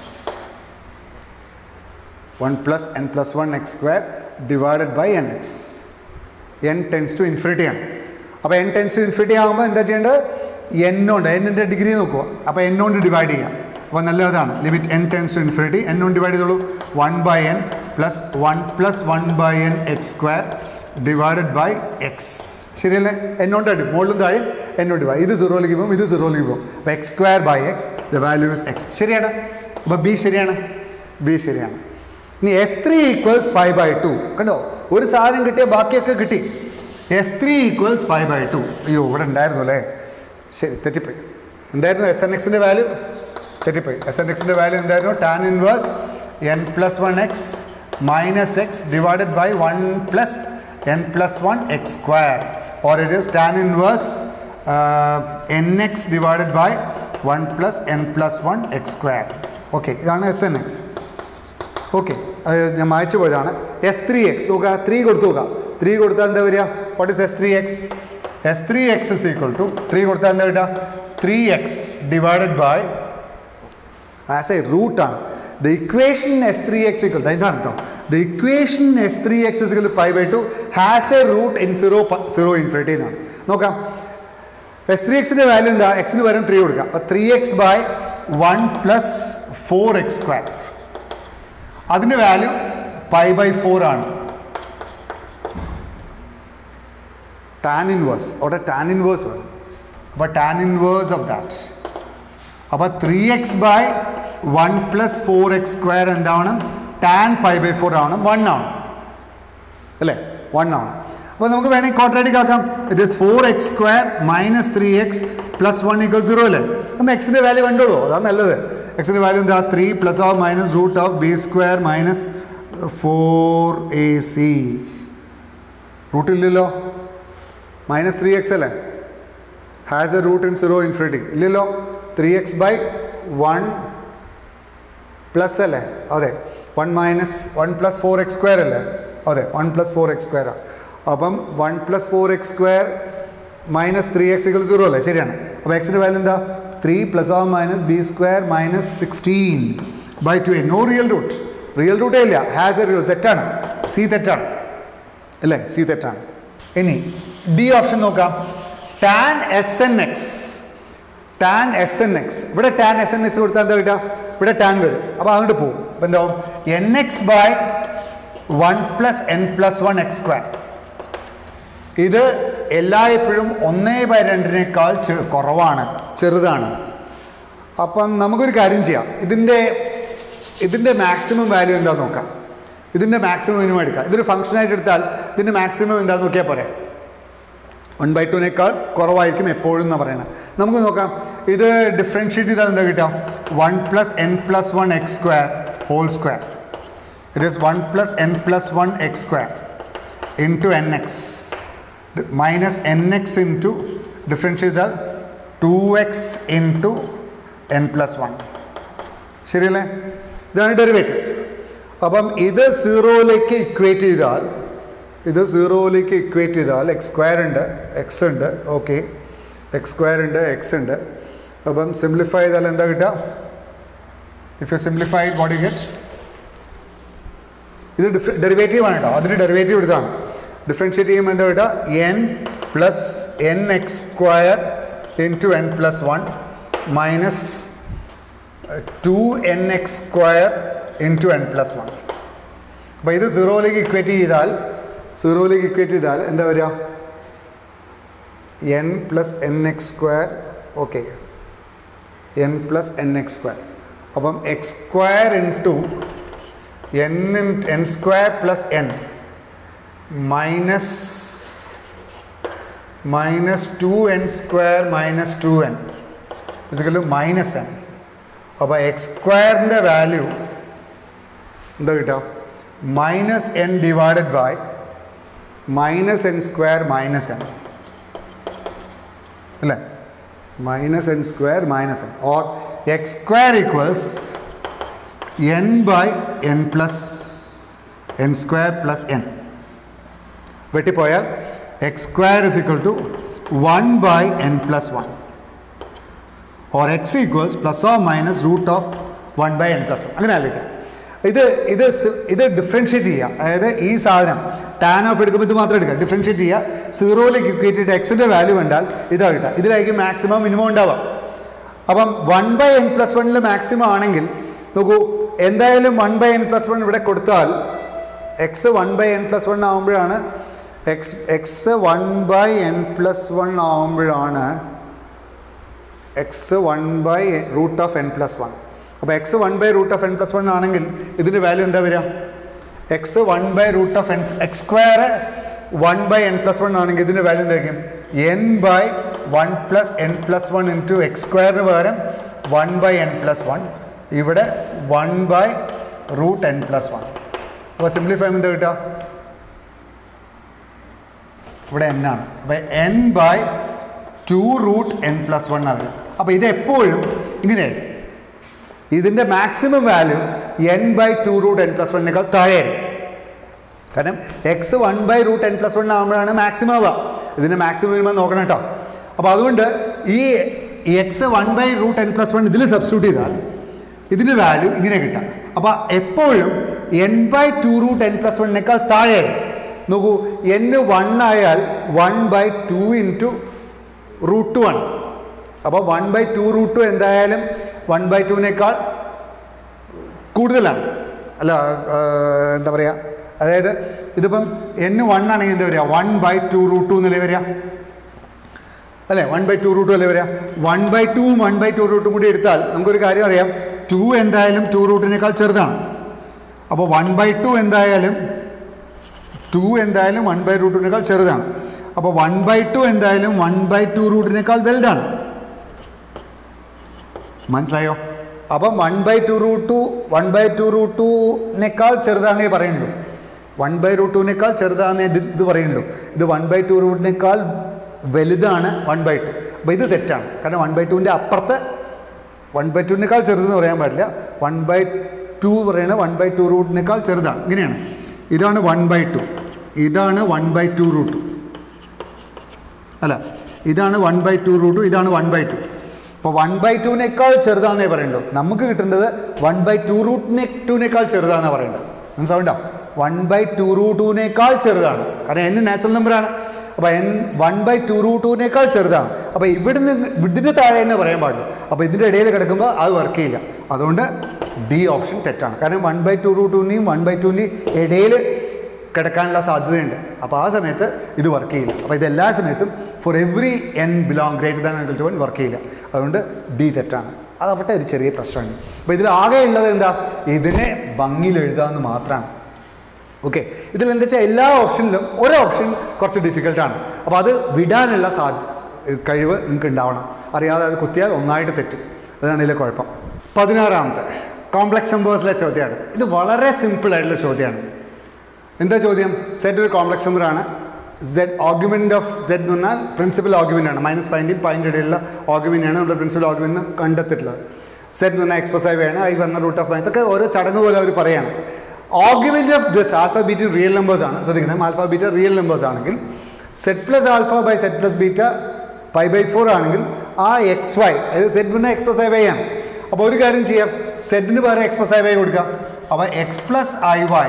one plus n plus one X square divided by n x n tends to infinity ആണ് അപ്പോൾ N tends to infinity ആകുമ്പോൾ എന്താ ചെയ്യേണ്ടത് എന്നോണ്ട് എന്നിൻ്റെ degree നോക്കുക അപ്പോൾ എന്നോണ്ട് divide ചെയ്യാം അപ്പോൾ നല്ലതാണ് limit n tends to infinity എന്നോണ്ട് ഡിവൈഡ് ചെയ്തോളൂ one by n plus one plus one by n x square divided by x ശരിയല്ലേ എന്നോണ്ട് അടി മുകളിലും താഴെയും എന്നോട് ഡിവൈഡ് ഇത് സീറോയിലേക്ക് പോകും ഇത് സീറോയിലേക്ക് പോകും അപ്പോൾ X square by x the value is x ശരിയാണ് അപ്പോൾ ബി ശരിയാണ് ബി ശരിയാണ് ഇനി S three equals five by two കണ്ടോ ഒരു സാധനം കിട്ടിയ ബാക്കിയൊക്കെ കിട്ടി S three equals five by two അയ്യോ ഇവിടെ ഉണ്ടായിരുന്നു അല്ലേ ശരി തെറ്റിപ്പോയി എന്തായിരുന്നു എസ് എൻ എക്സിൻ്റെ വാല്യൂ തെറ്റിപ്പോയി എസ് എൻ എക്സിൻ്റെ വാല്യൂ എന്തായിരുന്നു tan inverse N plus one X minus x divided by one plus n plus one X square or it is tan inverse N x divided by one plus n plus one X square okay ഇതാണ് S N x okay അത് ഞാൻ മായച്ചു പോയതാണ് S three x നോക്കുക three കൊടുത്തു നോക്കുക three കൊടുത്താൽ എന്താ വരിക what is S three x S three x is equal to three കൊടുത്താൽ എന്താ വരിക three x divided by as a റൂട്ടാണ് the equation S three x equal ഇതാണ് കേട്ടോ the equation S three x equal five by two has a root in zero zero infinity എന്നാണ് നോക്കാം S three എക്സിൻ്റെ value എന്താ എക്സിന് പകരം three കൊടുക്കാം അപ്പോൾ three x by one plus four X square അതിൻ്റെ വാല്യൂ പൈ ബൈ ഫോർ ആണ് ടാൻ ഇൻവേഴ്സ് അവിടെ ടാൻ ഇൻവേഴ്സ് വേണം അപ്പോൾ ടാൻ ഇൻവേഴ്സ് ഓഫ് ദാറ്റ് അപ്പോൾ three x by one plus four X square എന്താവണം ടാൻ പൈ ബൈ ഫോർ ആവണം one ആണ് അല്ലേ വൺ ആണ് അപ്പോൾ നമുക്ക് വേണമെങ്കിൽ കോൺട്രാക്റ്റിക് ആക്കാം it is four X square minus three x plus one equal zero അല്ലേ ഒന്ന് എക്സിൻ്റെ വാല്യൂ കണ്ടോളൂ അതാണ് നല്ലത് എക്സിൻ്റെ വാല്യൂ എന്താ three plus of minus root of b square minus four a c റൂട്ടില്ലല്ലോ മൈനസ് ത്രീ എക്സ് അല്ലേ has a root in zero infinity ഇല്ലല്ലോ three x by one plus അല്ലേ അതെ one minus one plus four X square അല്ലേ അതെ one plus four X square അപ്പം one plus four X square minus three x equal zero അല്ലേ ശരിയാണ് അപ്പോൾ എക്സിൻ്റെ വാല്യൂ എന്താ three plus of minus B square minus sixteen by two a no real root real റൂട്ടേ ഇല്ല has a real തെറ്റാണ് C തെറ്റാണ് അല്ലേ സി തെറ്റാണ് ഇനി ഡി ഓപ്ഷൻ നോക്കാം tan S N x tan S N x ഇവിടെ ടാൻ എസ് എൻ എക്സ് കൊടുത്താൽ എന്താ കിട്ടുക ഇവിടെ ടാൻ വരും അപ്പോൾ അങ്ങോട്ട് പോകും അപ്പോൾ എന്താവും n x by one plus n plus one X square ഇത് എല്ലായ്പ്പോഴും ഒന്നേ ബൈ രണ്ടിനേക്കാൾ ചെ കുറവാണ് ചെറുതാണ് അപ്പം നമുക്കൊരു കാര്യം ചെയ്യാം ഇതിൻ്റെ ഇതിൻ്റെ മാക്സിമം വാല്യൂ എന്താണെന്ന് നോക്കാം ഇതിൻ്റെ മാക്സിമം മിനിമം എടുക്കാം ഇതൊരു ഫംഗ്ഷനായിട്ട് എടുത്താൽ ഇതിൻ്റെ മാക്സിമം എന്താണെന്ന് നോക്കിയാൽ പോരെ വൺ ബൈ ടുവിനേക്കാൾ കുറവായിരിക്കും എപ്പോഴും എന്ന് പറയുന്നത് നമുക്ക് നോക്കാം ഇത് ഡിഫറൻഷ്യേറ്റ് ചെയ്താൽ എന്താ കിട്ടുക one plus n plus one X square whole square it is one plus n plus one X square into n x minus n x into differentiate ചെയ്താൽ two x into n plus one ശരിയല്ലേ ഇതാണ് derivative അപ്പം ഇത് സീറോയിലേക്ക് equate ചെയ്താൽ ഇത് സീറോയിലേക്ക് equate ചെയ്താൽ എക്സ് സ്ക്വയർ ഉണ്ട് എക്സ് ഉണ്ട് ഓക്കെ എക്സ് സ്ക്വയർ ഉണ്ട് എക്സ് ഉണ്ട് അപ്പം സിംപ്ലിഫൈ ചെയ്താൽ എന്താ കിട്ടുക if U simplify what you get ഇത് ഡിഫ് ഡെറിവേറ്റീവ് ആണ് കേട്ടോ അതിന് ഡെറിവേറ്റീവ് എടുത്താണ് ഡിഫറൻഷ്യേറ്റ് ചെയ്യുമ്പോൾ എന്താ കിട്ടുക n plus n x square into n plus one minus two n x square into n plus one അപ്പോൾ ഇത് സീറോയിലേക്ക് ഇക്വേറ്റ് ചെയ്താൽ സീറോയിലേക്ക് ഇക്വേറ്റ് ചെയ്താൽ എന്താ വരിക n plus n x square okay n plus n x square അപ്പം x square into n in n square plus n minus minus two n square minus two n physical minus n അപ്പോൾ x സ്ക്വയറിൻ്റെ value എന്താ കിട്ടുക minus n divided by minus n square minus n അല്ലേ minus n square minus n or x square equals n by n plus n square plus N വെട്ടിപ്പോയാൽ x square is equal to one by n plus one or x equals plus or minus root of one by n plus one അങ്ങനെ ആലോചിക്കാം ഇത് ഇത് സ്- ഇത് differentiate ചെയ്യുക അതായത് ഈ സാധനം ടാൻ ഓഫ് എടുക്കുമ്പോൾ ഇത് മാത്രം എടുക്കുക ഡിഫറൻഷ്യേറ്റ് ചെയ്യുക സീറോയിലേക്ക് ഇക്വേറ്റിയിട്ട് എക്സിൻ്റെ വാല്യൂ കണ്ടാൽ ഇതാ കിട്ടുക ഇതിലായിരിക്കും മാക്സിമം മിനിമം ഉണ്ടാവുക അപ്പം വൺ ബൈ എൻ പ്ലസ് വണ്ണിൽ മാക്സിമം ആണെങ്കിൽ നോക്കൂ എന്തായാലും one by n plus one ഇവിടെ കൊടുത്താൽ x one by n plus one ആകുമ്പോഴാണ് x x one by n plus one ആകുമ്പോഴാണ് x one by root of n plus one അപ്പോൾ x one by root of n plus one ആണെങ്കിൽ ഇതിൻ്റെ value എന്താ വരിക x one by root of n x square one by n plus one ആണെങ്കിൽ ഇതിൻ്റെ value എന്തായിരിക്കും n by one plus n plus one into x സ്ക്വയറിന് പകരം one by n plus one ഇവിടെ one by root n plus one അപ്പോൾ simplify എന്താ കിട്ടുക ഇവിടെ എൻ ആണ് അപ്പോൾ n by two root n plus one ആണ് അപ്പോൾ ഇത് എപ്പോഴും ഇങ്ങനെയാണ് ഇതിൻ്റെ maximum value n by two root n plus വണ്ണിനേക്കാൾ താഴെയായിരിക്കും കാരണം x one by root n plus one ആകുമ്പോഴാണ് മാക്സിമം ആവുക ഇതിൻ്റെ മാക്സിമം വരുമ്പോൾ നോക്കണം കേട്ടോ അപ്പോൾ അതുകൊണ്ട് ഈ x one by root n plus one ഇതിൽ സബ്സ്റ്റിറ്റ്യൂട്ട് ചെയ്താൽ ഇതിൻ്റെ വാല്യൂ ഇങ്ങനെ കിട്ടാം അപ്പോൾ എപ്പോഴും n by two root n plus വണ്ണിനേക്കാൾ താഴെ നോക്കൂ എൻ വൺ ആയാൽ one by two into root one അപ്പോൾ one by two root two എന്തായാലും വൺ ബൈ ടുവിനേക്കാൾ കൂടുതലാണ് അല്ല ആ, എന്താ പറയുക അതായത് ഇതിപ്പം എൻ വൺ ആണെങ്കിൽ എന്താ വരിക one by two root two എന്നല്ലേ വരിക അല്ലേ വൺ ബൈ ടു റൂട്ട് അല്ലേ വരിക വൺ ബൈ ടൂവും വൺ ബൈ ടു റൂട്ടും കൂടി എടുത്താൽ നമുക്കൊരു കാര്യം അറിയാം ടു എന്തായാലും ടു റൂട്ടിനേക്കാൾ ചെറുതാണ് അപ്പോൾ വൺ ബൈ ടു എന്തായാലും ടു എന്തായാലും വൺ ബൈ റൂട്ടിനേക്കാൾ ചെറുതാണ് അപ്പോൾ വൺ ബൈ ടു എന്തായാലും വൺ ബൈ ടു റൂട്ടിനേക്കാൾ വലുതാണ് മനസ്സിലായോ അപ്പം one by two root two one by two root ടുനേക്കാൾ ചെറുതാണെന്നേ പറയുള്ളൂ വൺ ബൈ റൂട്ട് ടുവിനേക്കാൾ ചെറുതാണെന്നേ ഇത് ഇത് പറയുള്ളൂ ഇത് വൺ ബൈ ടു റൂട്ടിനേക്കാൾ വലുതാണ് വൺ ബൈ ടു അപ്പോൾ ഇത് തെറ്റാണ് കാരണം വൺ ബൈ ടുവിൻ്റെ അപ്പുറത്ത് വൺ ബൈ ടുവിനേക്കാൾ ചെറുതെന്ന് പറയാൻ പാടില്ല വൺ ബൈ ടു പറയുന്നത് വൺ ബൈ ടു റൂട്ടിനേക്കാൾ ചെറുതാണ് ഇങ്ങനെയാണ് ഇതാണ് വൺ ബൈ ടു ഇതാണ് വൺ ബൈ ടു റൂട്ട് അല്ല ഇതാണ് വൺ ബൈ ടു റൂട്ട് ഇതാണ് വൺ ബൈ ടു അപ്പോൾ വൺ ബൈ ടുവിനേക്കാൾ ചെറുതാണെന്നേ പറയുള്ളൂ നമുക്ക് കിട്ടേണ്ടത് വൺ ബൈ ടു റൂട്ടിനെ ടുവിനേക്കാൾ ചെറുതാണെന്നാണ് പറയേണ്ടത് മനസ്സിലാവണ്ട വൺ ബൈ ടു റൂട്ട് ടുവിനേക്കാൾ ചെറുതാണ് കാരണം എൻ നാച്ചുറൽ നമ്പറാണ് അപ്പോൾ N one by two root ടുവിനേക്കാൾ ചെറുതാണ് അപ്പോൾ ഇവിടുന്ന് ഇതിന് താഴെ എന്ന് പറയാൻ പാടില്ല അപ്പോൾ ഇതിൻ്റെ ഇടയിൽ കിടക്കുമ്പോൾ അത് വർക്ക് ചെയ്യില്ല അതുകൊണ്ട് ഡി ഓപ്ഷൻ തെറ്റാണ് കാരണം വൺ ബൈ ടു റൂട്ട് ടുവിൻ്റെയും വൺ ബൈ ടുവിൻ്റെയും ഇടയിൽ കിടക്കാനുള്ള സാധ്യതയുണ്ട് അപ്പോൾ ആ സമയത്ത് ഇത് വർക്ക് ചെയ്യില്ല അപ്പോൾ ഇത് എല്ലാ സമയത്തും for every N belong greater than equal to one work ചെയ്യില്ല അതുകൊണ്ട് ഡി തെറ്റാണ് അത് അവിടെ ഒരു ചെറിയ പ്രശ്നമാണ് അപ്പോൾ ഇതിൽ ആകെ ഉള്ളത് എന്താ ഇതിനെ ഭംഗിയിൽ എഴുതാമെന്ന് മാത്രമാണ് ഓക്കെ ഇതിൽ എന്താ വെച്ചാൽ എല്ലാ ഓപ്ഷനിലും ഒരു ഓപ്ഷൻ കുറച്ച് ഡിഫിക്കൽട്ടാണ് അപ്പോൾ അത് വിടാനുള്ള സാധ്യ കഴിവ് നിങ്ങൾക്ക് ഉണ്ടാവണം അറിയാതെ അത് കുത്തിയാൽ ഒന്നായിട്ട് തെറ്റും അതാണ് ഇതിലെ കുഴപ്പം പതിനാറാമത്തെ കോംപ്ലക്സ് നമ്പേഴ്സിലെ ചോദ്യമാണ് ഇത് വളരെ സിമ്പിൾ ആയിട്ടുള്ള ചോദ്യമാണ് എന്താ ചോദ്യം സെറ്റ് ഒരു കോംപ്ലക്സ് നമ്പർ ആണ് സെഡ് ഓഗ്യുമെൻ്റ് ഓഫ് സെഡ് എന്ന് പറഞ്ഞാൽ പ്രിൻസിപ്പൽ ഓഗ്യുമെൻ്റ് ആണ് മൈനസ് പോയിൻറ്റും പോയിൻ്റ് ഇടയിലുള്ള ഓഗ്യുമെൻ്റ് ആണ് നമ്മുടെ പ്രിൻസിപ്പൽ ഓഗ്യുമെൻ്റ് കണ്ടെത്തിയിട്ടുള്ളത് സെറ്റ് എന്ന് പറഞ്ഞാൽ എക്സ്പ്രസൈവ് ആണ് ഐ പറഞ്ഞ റൂട്ട് ഓഫ് മൈൻ ഇതൊക്കെ ഓരോ ചടങ്ങ് പോലെ അവർ പറയാണ് argument of this alpha beta real numbers ആണ് ശ്രദ്ധിക്കണം ആൽഫ ബീറ്റ റിയൽ നമ്പേഴ്സ് ആണെങ്കിൽ zed plus alpha by zed plus beta pi by four ആണെങ്കിൽ ആ എക്സ് വൈ അതായത് സെറ്റ് പറഞ്ഞാൽ എക്സ്പ്രസ് ഐ വൈ ആണ് അപ്പോൾ ഒരു കാര്യം ചെയ്യാം സെറ്റിന് പകരം എക്സ്പ്രസ് ഐ വൈ കൊടുക്കാം അപ്പോൾ X plus I Y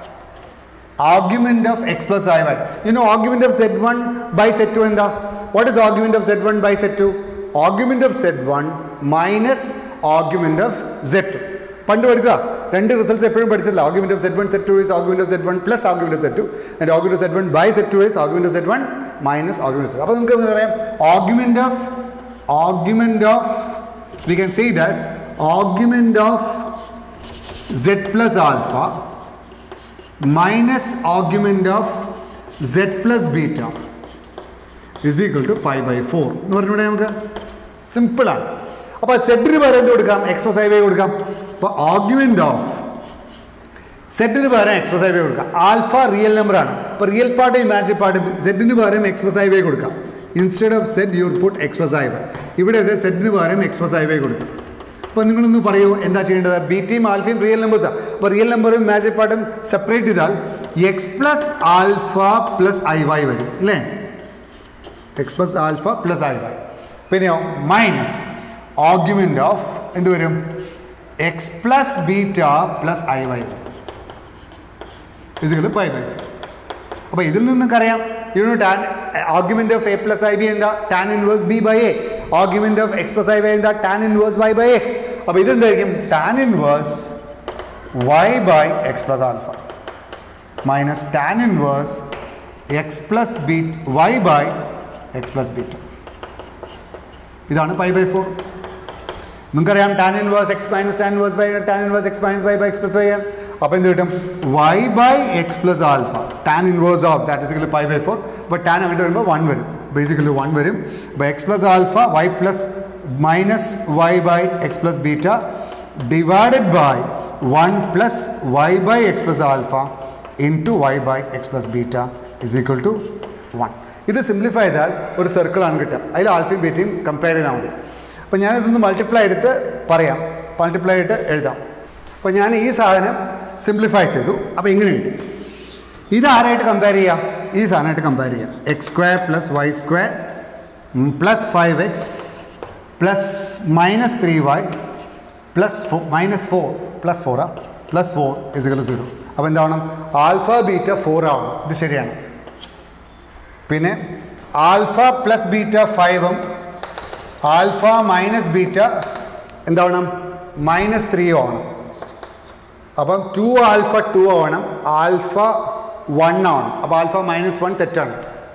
argument of x plus i y. You know argument of z1 by z2 എന്താ what is argument of z1 by z2? argument of z1 minus argument of z2. പണ്ട് പഠിച്ച രണ്ട് results എപ്പോഴും പഠിച്ചില്ല argument of zed one zed two is argument of zed one plus argument of zed two and argument of zed one by zed two is argument of zed one minus argument zed അപ്പോൾ നമുക്ക് എന്താ പറയാം argument of argument of we can say it as argument of zed plus alpha minus argument of z plus beta is equal to pi by 4 എന്ന് പറഞ്ഞൂടെ നമുക്ക് സിമ്പിളാണ് അപ്പോൾ സെറ്റിന് പകരം എന്ത് കൊടുക്കാം എക്സ്പ്രസ് ഐ വൈ കൊടുക്കാം അപ്പോൾ ആർഗ്യുമെൻ്റ് ഓഫ് സെറ്റിന് പകരം എക്സ്പ്രസ് ഐ വൈ കൊടുക്കാം ആൽഫ റിയൽ നമ്പറാണ് അപ്പോൾ റിയൽ പാർട്ട് ഇമാജിൻ പാർട്ട് സെറ്റിന് പകരം എക്സ്പ്രസ് ഐ വൈ കൊടുക്കാം instead of zed your put X plus I Y ഇവിടെ അത് സെറ്റിന് പകരം എക്സ്പ്രസ് ഐ വൈ കൊടുക്കാം അപ്പോൾ നിങ്ങളൊന്ന് പറയൂ എന്താ ചെയ്യേണ്ടത് ബി ടിയും ആൽഫയും റിയൽ നമ്പേഴ്സാണ് അപ്പോൾ റിയൽ നമ്പറും മാജിക് പാർട്ടും സെപ്പറേറ്റ് ചെയ്താൽ X plus alpha plus I Y വരും അല്ലേ X plus alpha plus I Y പിന്നെയോ മൈനസ് ആർഗ്യുമെൻ്റ് ഓഫ് എന്ത് വരും X plus beta plus I Y വരും ഇതുകൾ പൈ ബൈ ഫോർ അപ്പോൾ ഇതിൽ നിന്നൊക്കെ അറിയാം you know tan argument of A plus I B എന്താ tan inverse B by A argument of X plus I by എന്താ tan inverse Y by X അപ്പോൾ ഇതെന്തായിരിക്കും tan inverse Y by X plus alpha minus tan inverse X plus B Y by X plus beta ഇതാണ് pi by four നിങ്ങൾക്കറിയാം tan inverse X minus tan inverse by tan inverse X minus by by X plus Y ആണ് അപ്പോൾ എന്ത് കിട്ടും Y by X plus alpha tan inverse of that is pi by four but tan അങ്ങോട്ട് വരുമ്പോൾ one വരും basically one വരും അപ്പോൾ X plus alpha Y plus minus Y by X plus beta divided by one plus Y by X plus alpha into Y by X plus beta is equal to one ഇത് simplify ചെയ്താൽ ഒരു സർക്കിളാണ് കിട്ടുക അതിൽ ആൽഫയും ബീറ്റയും compare ചെയ്താൽ മതി അപ്പോൾ ഞാനിതൊന്ന് multiply ചെയ്തിട്ട് പറയാം മൾട്ടിപ്ലൈ ചെയ്തിട്ട് എഴുതാം അപ്പോൾ ഞാൻ ഈ സാധനം സിംപ്ലിഫൈ ചെയ്തു അപ്പോൾ ഇങ്ങനെ കിട്ടി ഇത് ആരായിട്ട് കമ്പയർ ചെയ്യാം ഈ സാധനമായിട്ട് കമ്പയർ ചെയ്യാം X square plus Y square plus five X plus minus three Y plus four minus four plus ഫോറാ പ്ലസ് ഫോർ ഇസുകൾ സീറോ അപ്പോൾ എന്താവണം ആൽഫ ബീറ്റ ഫോർ ആവണം ഇത് ശരിയാണ് പിന്നെ ആൽഫ പ്ലസ് ബീറ്റ ഫൈവും ആൽഫ മൈനസ് ബീറ്റ എന്താവണം മൈനസ് ത്രീ ആവണം അപ്പം ടു ആൽഫ ടു ആവണം ആൽഫ വൺ ആവണം അപ്പോൾ ആൽഫ മൈനസ് വൺ തെറ്റാണ്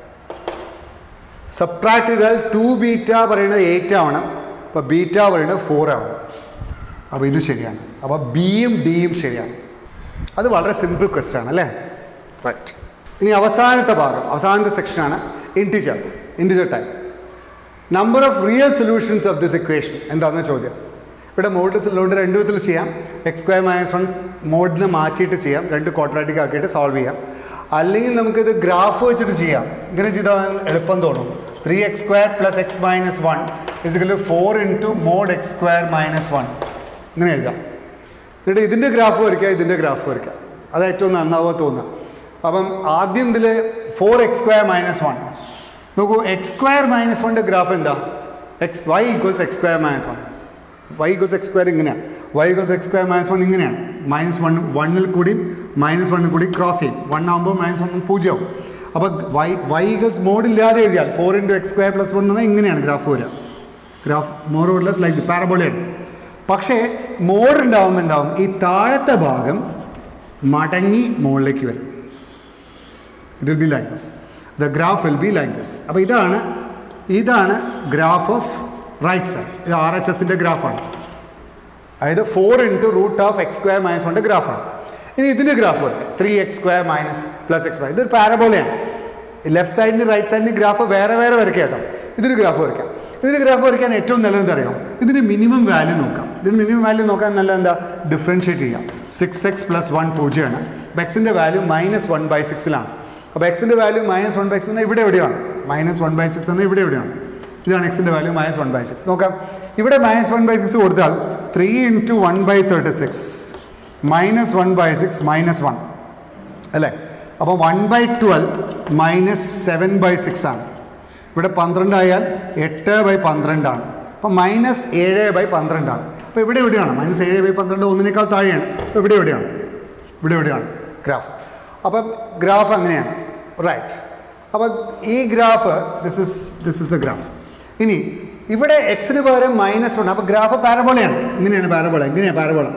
സബ്ട്രാക്ട് ചെയ്താൽ ടു ബീറ്റ പറയുന്നത് എയ്റ്റ് ആവണം അപ്പോൾ ബീറ്റ പറയുന്നത് ഫോർ ആവണം അപ്പോൾ ഇത് ശരിയാണ് അപ്പോൾ ബിയും ഡിയും ശരിയാണ് അത് വളരെ സിമ്പിൾ ക്വസ്റ്റ്യൻ ആണ് അല്ലേ റൈറ്റ് ഇനി അവസാനത്തെ ഭാഗം അവസാനത്തെ സെക്ഷനാണ് integer integer type number of real solutions of this equation എന്താണെന്ന് ചോദ്യം ഇവിടെ മോഡൽസ് ഉള്ളതുകൊണ്ട് രണ്ട് വിധത്തിൽ ചെയ്യാം എക്സ് സ്ക്വയർ മൈനസ് വൺ മോഡിനെ മാറ്റിയിട്ട് ചെയ്യാം രണ്ട് ക്വാഡ്രാറ്റിക് ആക്കിയിട്ട് സോൾവ് ചെയ്യാം അല്ലെങ്കിൽ നമുക്കിത് ഗ്രാഫ് വെച്ചിട്ട് ചെയ്യാം ഇങ്ങനെ ചെയ്താൽ എളുപ്പം തോന്നും three X square plus X minus one is equal four into mod X square minus one ഇങ്ങനെ എഴുതാം എന്നിട്ട് ഇതിൻ്റെ ഗ്രാഫ് വരയ്ക്കുക ഇതിൻ്റെ ഗ്രാഫ് വരയ്ക്കുക അത് ഏറ്റവും നന്നാവുക തോന്നുക അപ്പം ആദ്യം ഇതിൽ four X square minus one നോക്കൂ എക്സ് സ്ക്വയർ മൈനസ് വണ്ണിൻ്റെ ഗ്രാഫ് എന്താ X Y equals X square minus one Y equals X square ഇങ്ങനെയാണ് Y equals X square minus one ഇങ്ങനെയാണ് മൈനസ് വൺ വണ്ണിൽ കൂടിയും മൈനസ് വണ്ണിൽ കൂടി ക്രോസ് ചെയ്യും വൺ ആകുമ്പോൾ മൈനസ് വൺ പൂജ്യമാവും അപ്പോൾ വൈ വൈ ഈക്വൽസ് മോഡ് ഇല്ലാതെ എഴുതിയാൽ four into X square plus one എന്ന് പറഞ്ഞാൽ ഇങ്ങനെയാണ് ഗ്രാഫ് വരിക graph more or less like പാരബോളയാണ് പക്ഷേ മോഡ് ഉണ്ടാവുമ്പോൾ എന്താവും ഈ താഴത്തെ ഭാഗം മടങ്ങി മുകളിലേക്ക് വരും it will be like this the graph will be like this അപ്പോൾ ഇതാണ് ഇതാണ് ഗ്രാഫ് ഓഫ് റൈറ്റ് സൈഡ് ഇത് ആർ എച്ച് എസിൻ്റെ ഗ്രാഫാണ് അതായത് four into root of X square minus വണ്ണിൻ്റെ ഗ്രാഫാണ് ഇനി ഇതിൻ്റെ ഗ്രാഫ് വരയ്ക്കുക three X square minus plus X ഇതൊരു പാരബോളയാണ് ലെഫ്റ്റ് സൈഡിന് റൈറ്റ് സൈഡിന് ഗ്രാഫ് വേറെ വേറെ വരയ്ക്കുക കേട്ടോ ഇതിന് ഗ്രാഫ് വരയ്ക്കാം ഇതിന് ഗ്രാഫ് വരയ്ക്കാൻ ഏറ്റവും നല്ലത് അറിയാം ഇതിന് മിനിമം വാല്യൂ നോക്കാം ഇതിന് മിനിമം വാല്യൂ നോക്കാൻ നല്ല എന്താ ഡിഫറൻഷ്യേറ്റ് ചെയ്യാം സിക്സ് എക്സ് പ്ലസ് വൺ പൂജ്യമാണ് അപ്പോൾ എക്സിൻ്റെ വാല്യൂ മൈനസ് വൺ ബൈ സിക്സിലാണ് അപ്പോൾ എക്സിൻ്റെ value minus one by six ഇവിടെ എവിടെയാണ് മൈനസ് വൺ ബൈ സിക്സ് എന്നാൽ ഇവിടെ എവിടെയാണ് ഇതാണ് എക്സിൻ്റെ value minus one by six നോക്കാം ഇവിടെ മൈനസ് വൺ ബൈ സിക്സ് കൊടുത്താൽ three into one by thirty six minus one by six minus one അല്ലേ അപ്പോൾ one by twelve minus seven by six ആണ് ഇവിടെ പന്ത്രണ്ടായാൽ എട്ട് ബൈ പന്ത്രണ്ടാണ് അപ്പോൾ മൈനസ് ഏഴ് ബൈ പന്ത്രണ്ടാണ് അപ്പോൾ ഇവിടെ എവിടെയാണ് മൈനസ് ഏഴ് ബൈ പന്ത്രണ്ട് ഒന്നിനേക്കാൾ താഴെയാണ് അപ്പോൾ ഇവിടെ എവിടെയാണ് ഇവിടെ എവിടെയാണ് ഗ്രാഫ് അപ്പം ഗ്രാഫ് അങ്ങനെയാണ് റൈറ്റ് അപ്പോൾ ഈ graph this is this is the graph ഇനി ഇവിടെ എക്സിന് പകരം മൈനസ് വൺ അപ്പോൾ ഗ്രാഫ് പാരബോളയാണ് ഇങ്ങനെയാണ് പാരബോള ഇങ്ങനെയാണ് പാരബോള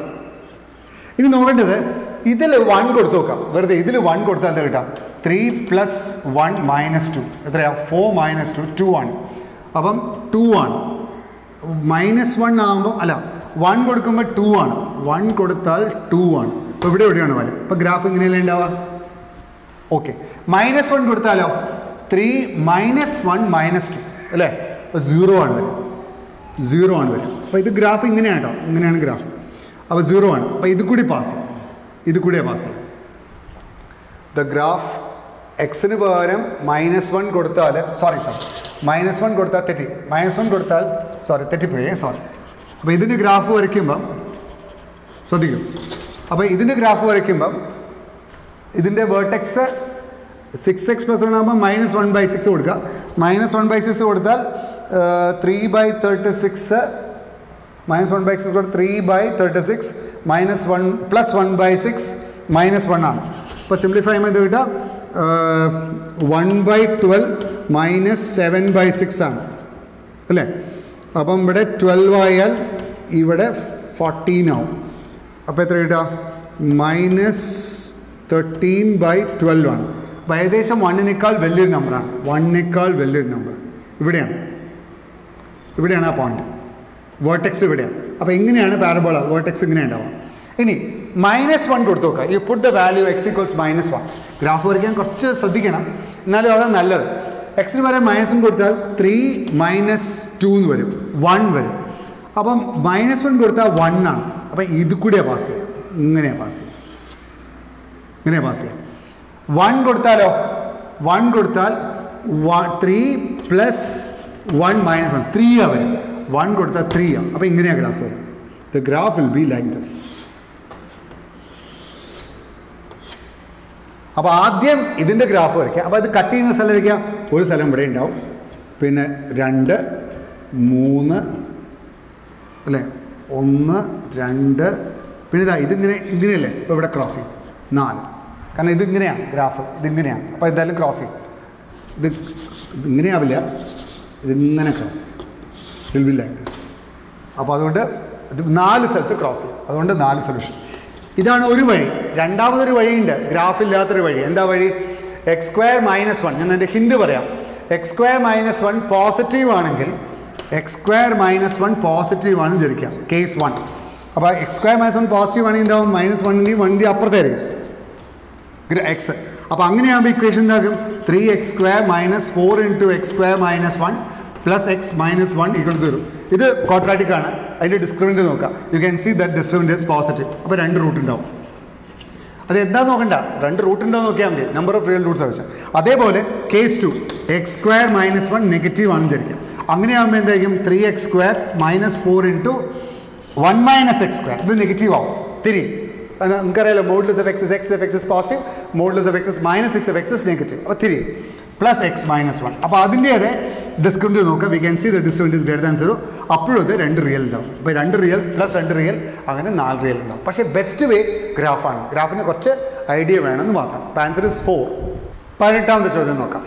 ഇനി നോക്കേണ്ടത് ഇതിൽ വൺ കൊടുത്തു നോക്കാം വെറുതെ ഇതിൽ വൺ കൊടുത്താൽ എന്താ കിട്ടാം three plus one minus two എത്രയാ ഫോർ മൈനസ് ടു ടു ആണ് അപ്പം ടു ആണ് മൈനസ് വൺ ആകുമ്പം അല്ല വൺ കൊടുക്കുമ്പോൾ ടു ആണ് വൺ കൊടുത്താൽ ടു ആണ് അപ്പോൾ ഇവിടെ എവിടെയാണ് വല അപ്പോൾ ഗ്രാഫ് ഇങ്ങനെയല്ലേ ഉണ്ടാവുക ഓക്കെ മൈനസ് വൺ കൊടുത്താലോ three minus one minus two അല്ലേ അപ്പോൾ സീറോ ആണ് വരിക സീറോ ആണ് വരിക അപ്പോൾ ഇത് ഗ്രാഫ് ഇങ്ങനെയാണ് കേട്ടോ ഇങ്ങനെയാണ് ഗ്രാഫ് അപ്പോൾ സീറോ ആണ് അപ്പോൾ ഇത് കൂടി പാസ് ചെയ്യും ഇത് കൂടിയാണ് പാസ് ചെയ്യും ദ ഗ്രാഫ് എക്സിന് പകരം മൈനസ് വൺ കൊടുത്താൽ സോറി സോറി മൈനസ് വൺ കൊടുത്താൽ തെറ്റി മൈനസ് വൺ കൊടുത്താൽ സോറി തെറ്റിപ്പോയേ സോറി അപ്പോൾ ഇതിൻ്റെ ഗ്രാഫ് വരയ്ക്കുമ്പം ശ്രദ്ധിക്കും അപ്പോൾ ഇതിൻ്റെ ഗ്രാഫ് വരയ്ക്കുമ്പം ഇതിൻ്റെ vertex six X plus one ആകുമ്പോൾ മൈനസ് വൺ ബൈ സിക്സ് കൊടുക്കുക മൈനസ് വൺ ബൈ സിക്സ് കൊടുത്താൽ three by thirty six minus one by six കൊടുത്താൽ three by thirty six minus one plus one by six minus one ആണ് അപ്പോൾ simplify ചെയ്യുമ്പോൾ ഇത് കിട്ടുക one by twelve minus seven by six ആണ് അല്ലേ അപ്പം ഇവിടെ ട്വൽവ് ആയാൽ ഇവിടെ ഫോർട്ടീൻ ആവും അപ്പോൾ എത്ര കിട്ടുക മൈനസ് തേർട്ടീൻ ബൈ ട്വൽവ് ആണ് അപ്പോൾ ഏകദേശം വണ്ണിനേക്കാൾ വലിയൊരു നമ്പറാണ് വണ്ണിനേക്കാൾ വലിയൊരു നമ്പർ ഇവിടെയാണ് ഇവിടെയാണ് ആ പോയിന്റ് വേർട്ടെക്സ് ഇവിടെയാണ് അപ്പോൾ ഇങ്ങനെയാണ് പാരബോള വേർട്ടെക്സ് ഇങ്ങനെ ഉണ്ടാവുക ഇനി മൈനസ് വൺ കൊടുത്തു നോക്കുക you put the value X equals minus one graph വരയ്ക്കാൻ കുറച്ച് ശ്രദ്ധിക്കണം എന്നാലും അതാണ് നല്ലത് എക്സിന് പകരം മൈനസ് വൺ കൊടുത്താൽ ത്രീ മൈനസ് ടു എന്ന് വരും വൺ വരും അപ്പം മൈനസ് വൺ കൊടുത്താൽ വൺ ആണ് അപ്പം ഇത് കൂടിയാണ് പാസ് ചെയ്യുക ഇങ്ങനെയാണ് പാസ് ചെയ്യുക ഇങ്ങനെയാണ് പാസ് ചെയ്യുക വൺ കൊടുത്താലോ വൺ കൊടുത്താൽ three plus one minus one three ആ വരും വൺ കൊടുത്താൽ ത്രീ ആണ് അപ്പോൾ ഇങ്ങനെയാണ് ഗ്രാഫ് വരും the graph will be like this അപ്പോൾ ആദ്യം ഇതിൻ്റെ ഗ്രാഫ് വരയ്ക്കുക അപ്പോൾ അത് കട്ട് ചെയ്യുന്ന സ്ഥലം വരയ്ക്കുക ഒരു സ്ഥലം ഇവിടെ ഉണ്ടാവും പിന്നെ രണ്ട് മൂന്ന് അല്ലേ ഒന്ന് രണ്ട് പിന്നെ ഇതാ ഇതിങ്ങനെ ഇങ്ങനെയല്ലേ ഇപ്പോൾ ഇവിടെ ക്രോസ് ചെയ്യും നാല് കാരണം ഇതിങ്ങനെയാണ് ഗ്രാഫ് ഇതിങ്ങനെയാണ് അപ്പോൾ എന്തായാലും ക്രോസ് ചെയ്യും ഇത് ഇതിങ്ങനെയാവില്ല ഇതിങ്ങനെ ക്രോസ് ചെയ്യും വിൽ ബി ലൈക്ക് ദിസ് അപ്പോൾ അതുകൊണ്ട് ഇത് നാല് സ്ഥലത്ത് ക്രോസ് ചെയ്യും അതുകൊണ്ട് നാല് സൊല്യൂഷൻ ഇതാണ് ഒരു വഴി രണ്ടാമതൊരു വഴിയുണ്ട് ഗ്രാഫ് ഇല്ലാത്തൊരു വഴി എന്താ വഴി എക്സ് സ്ക്വയർ മൈനസ് വൺ ഞാൻ എൻ്റെ ഹിൻഡ് പറയാം X square minus one positive ആണെങ്കിൽ X square minus one positive ആണെന്ന് വിചാരിക്കാം കേസ് വൺ അപ്പോൾ X square minus one positive ആണെങ്കിൽ എന്താവും മൈനസ് വണ്ണിൻ്റെയും വണ്ണിൻ്റെയും അപ്പുറത്തായിരിക്കും എക്സ് അപ്പോൾ അങ്ങനെയാകുമ്പോൾ ഇക്വേഷൻ എന്താകും three X square minus four into X square minus one plus X minus one equal zero ഇത് quadratic ആണ് അതിൻ്റെ ഡിസ്ക്രിമിനൻ്റ് നോക്കാം you can see that discriminant is positive അപ്പോൾ രണ്ട് റൂട്ട് ഉണ്ടാവും അത് എന്താ നോക്കണ്ട രണ്ട് റൂട്ട് ഉണ്ടോ നോക്കിയാൽ മതി നമ്പർ ഓഫ് റിയൽ റൂട്ട്സ് വെച്ചാൽ അതേപോലെ case two X square minus one negative ആണെന്ന് വിചാരിക്കാം അങ്ങനെയാകുമ്പോൾ എന്തായിരിക്കും three X square minus four into one minus X square ഇത് നെഗറ്റീവ് ആവും തിരി നമുക്കറിയാലോ modulus F X X F X positive modulus F X minus X F X negative അപ്പോൾ തിരി പ്ലസ് എക്സ് മൈനസ് വൺ അപ്പോൾ അതിൻ്റെ അതെ ഡിസ്കൗണ്ട് നോക്കാം we can see the discriminant is greater than zero അപ്പോഴും അത് രണ്ട് റിയൽ ഉണ്ടാവും അപ്പോൾ രണ്ട് റിയൽ പ്ലസ് രണ്ട് റിയൽ അങ്ങനെ നാല് റിയൽ ഉണ്ടാവും പക്ഷേ ബെസ്റ്റ് വേ ഗ്രാഫാണ് ഗ്രാഫിന് കുറച്ച് ഐഡിയ വേണമെന്ന് മാത്രം അപ്പോൾ ആൻസർ ഇസ് ഫോർ പതിനെട്ടാമത്തെ ചോദ്യം നോക്കാം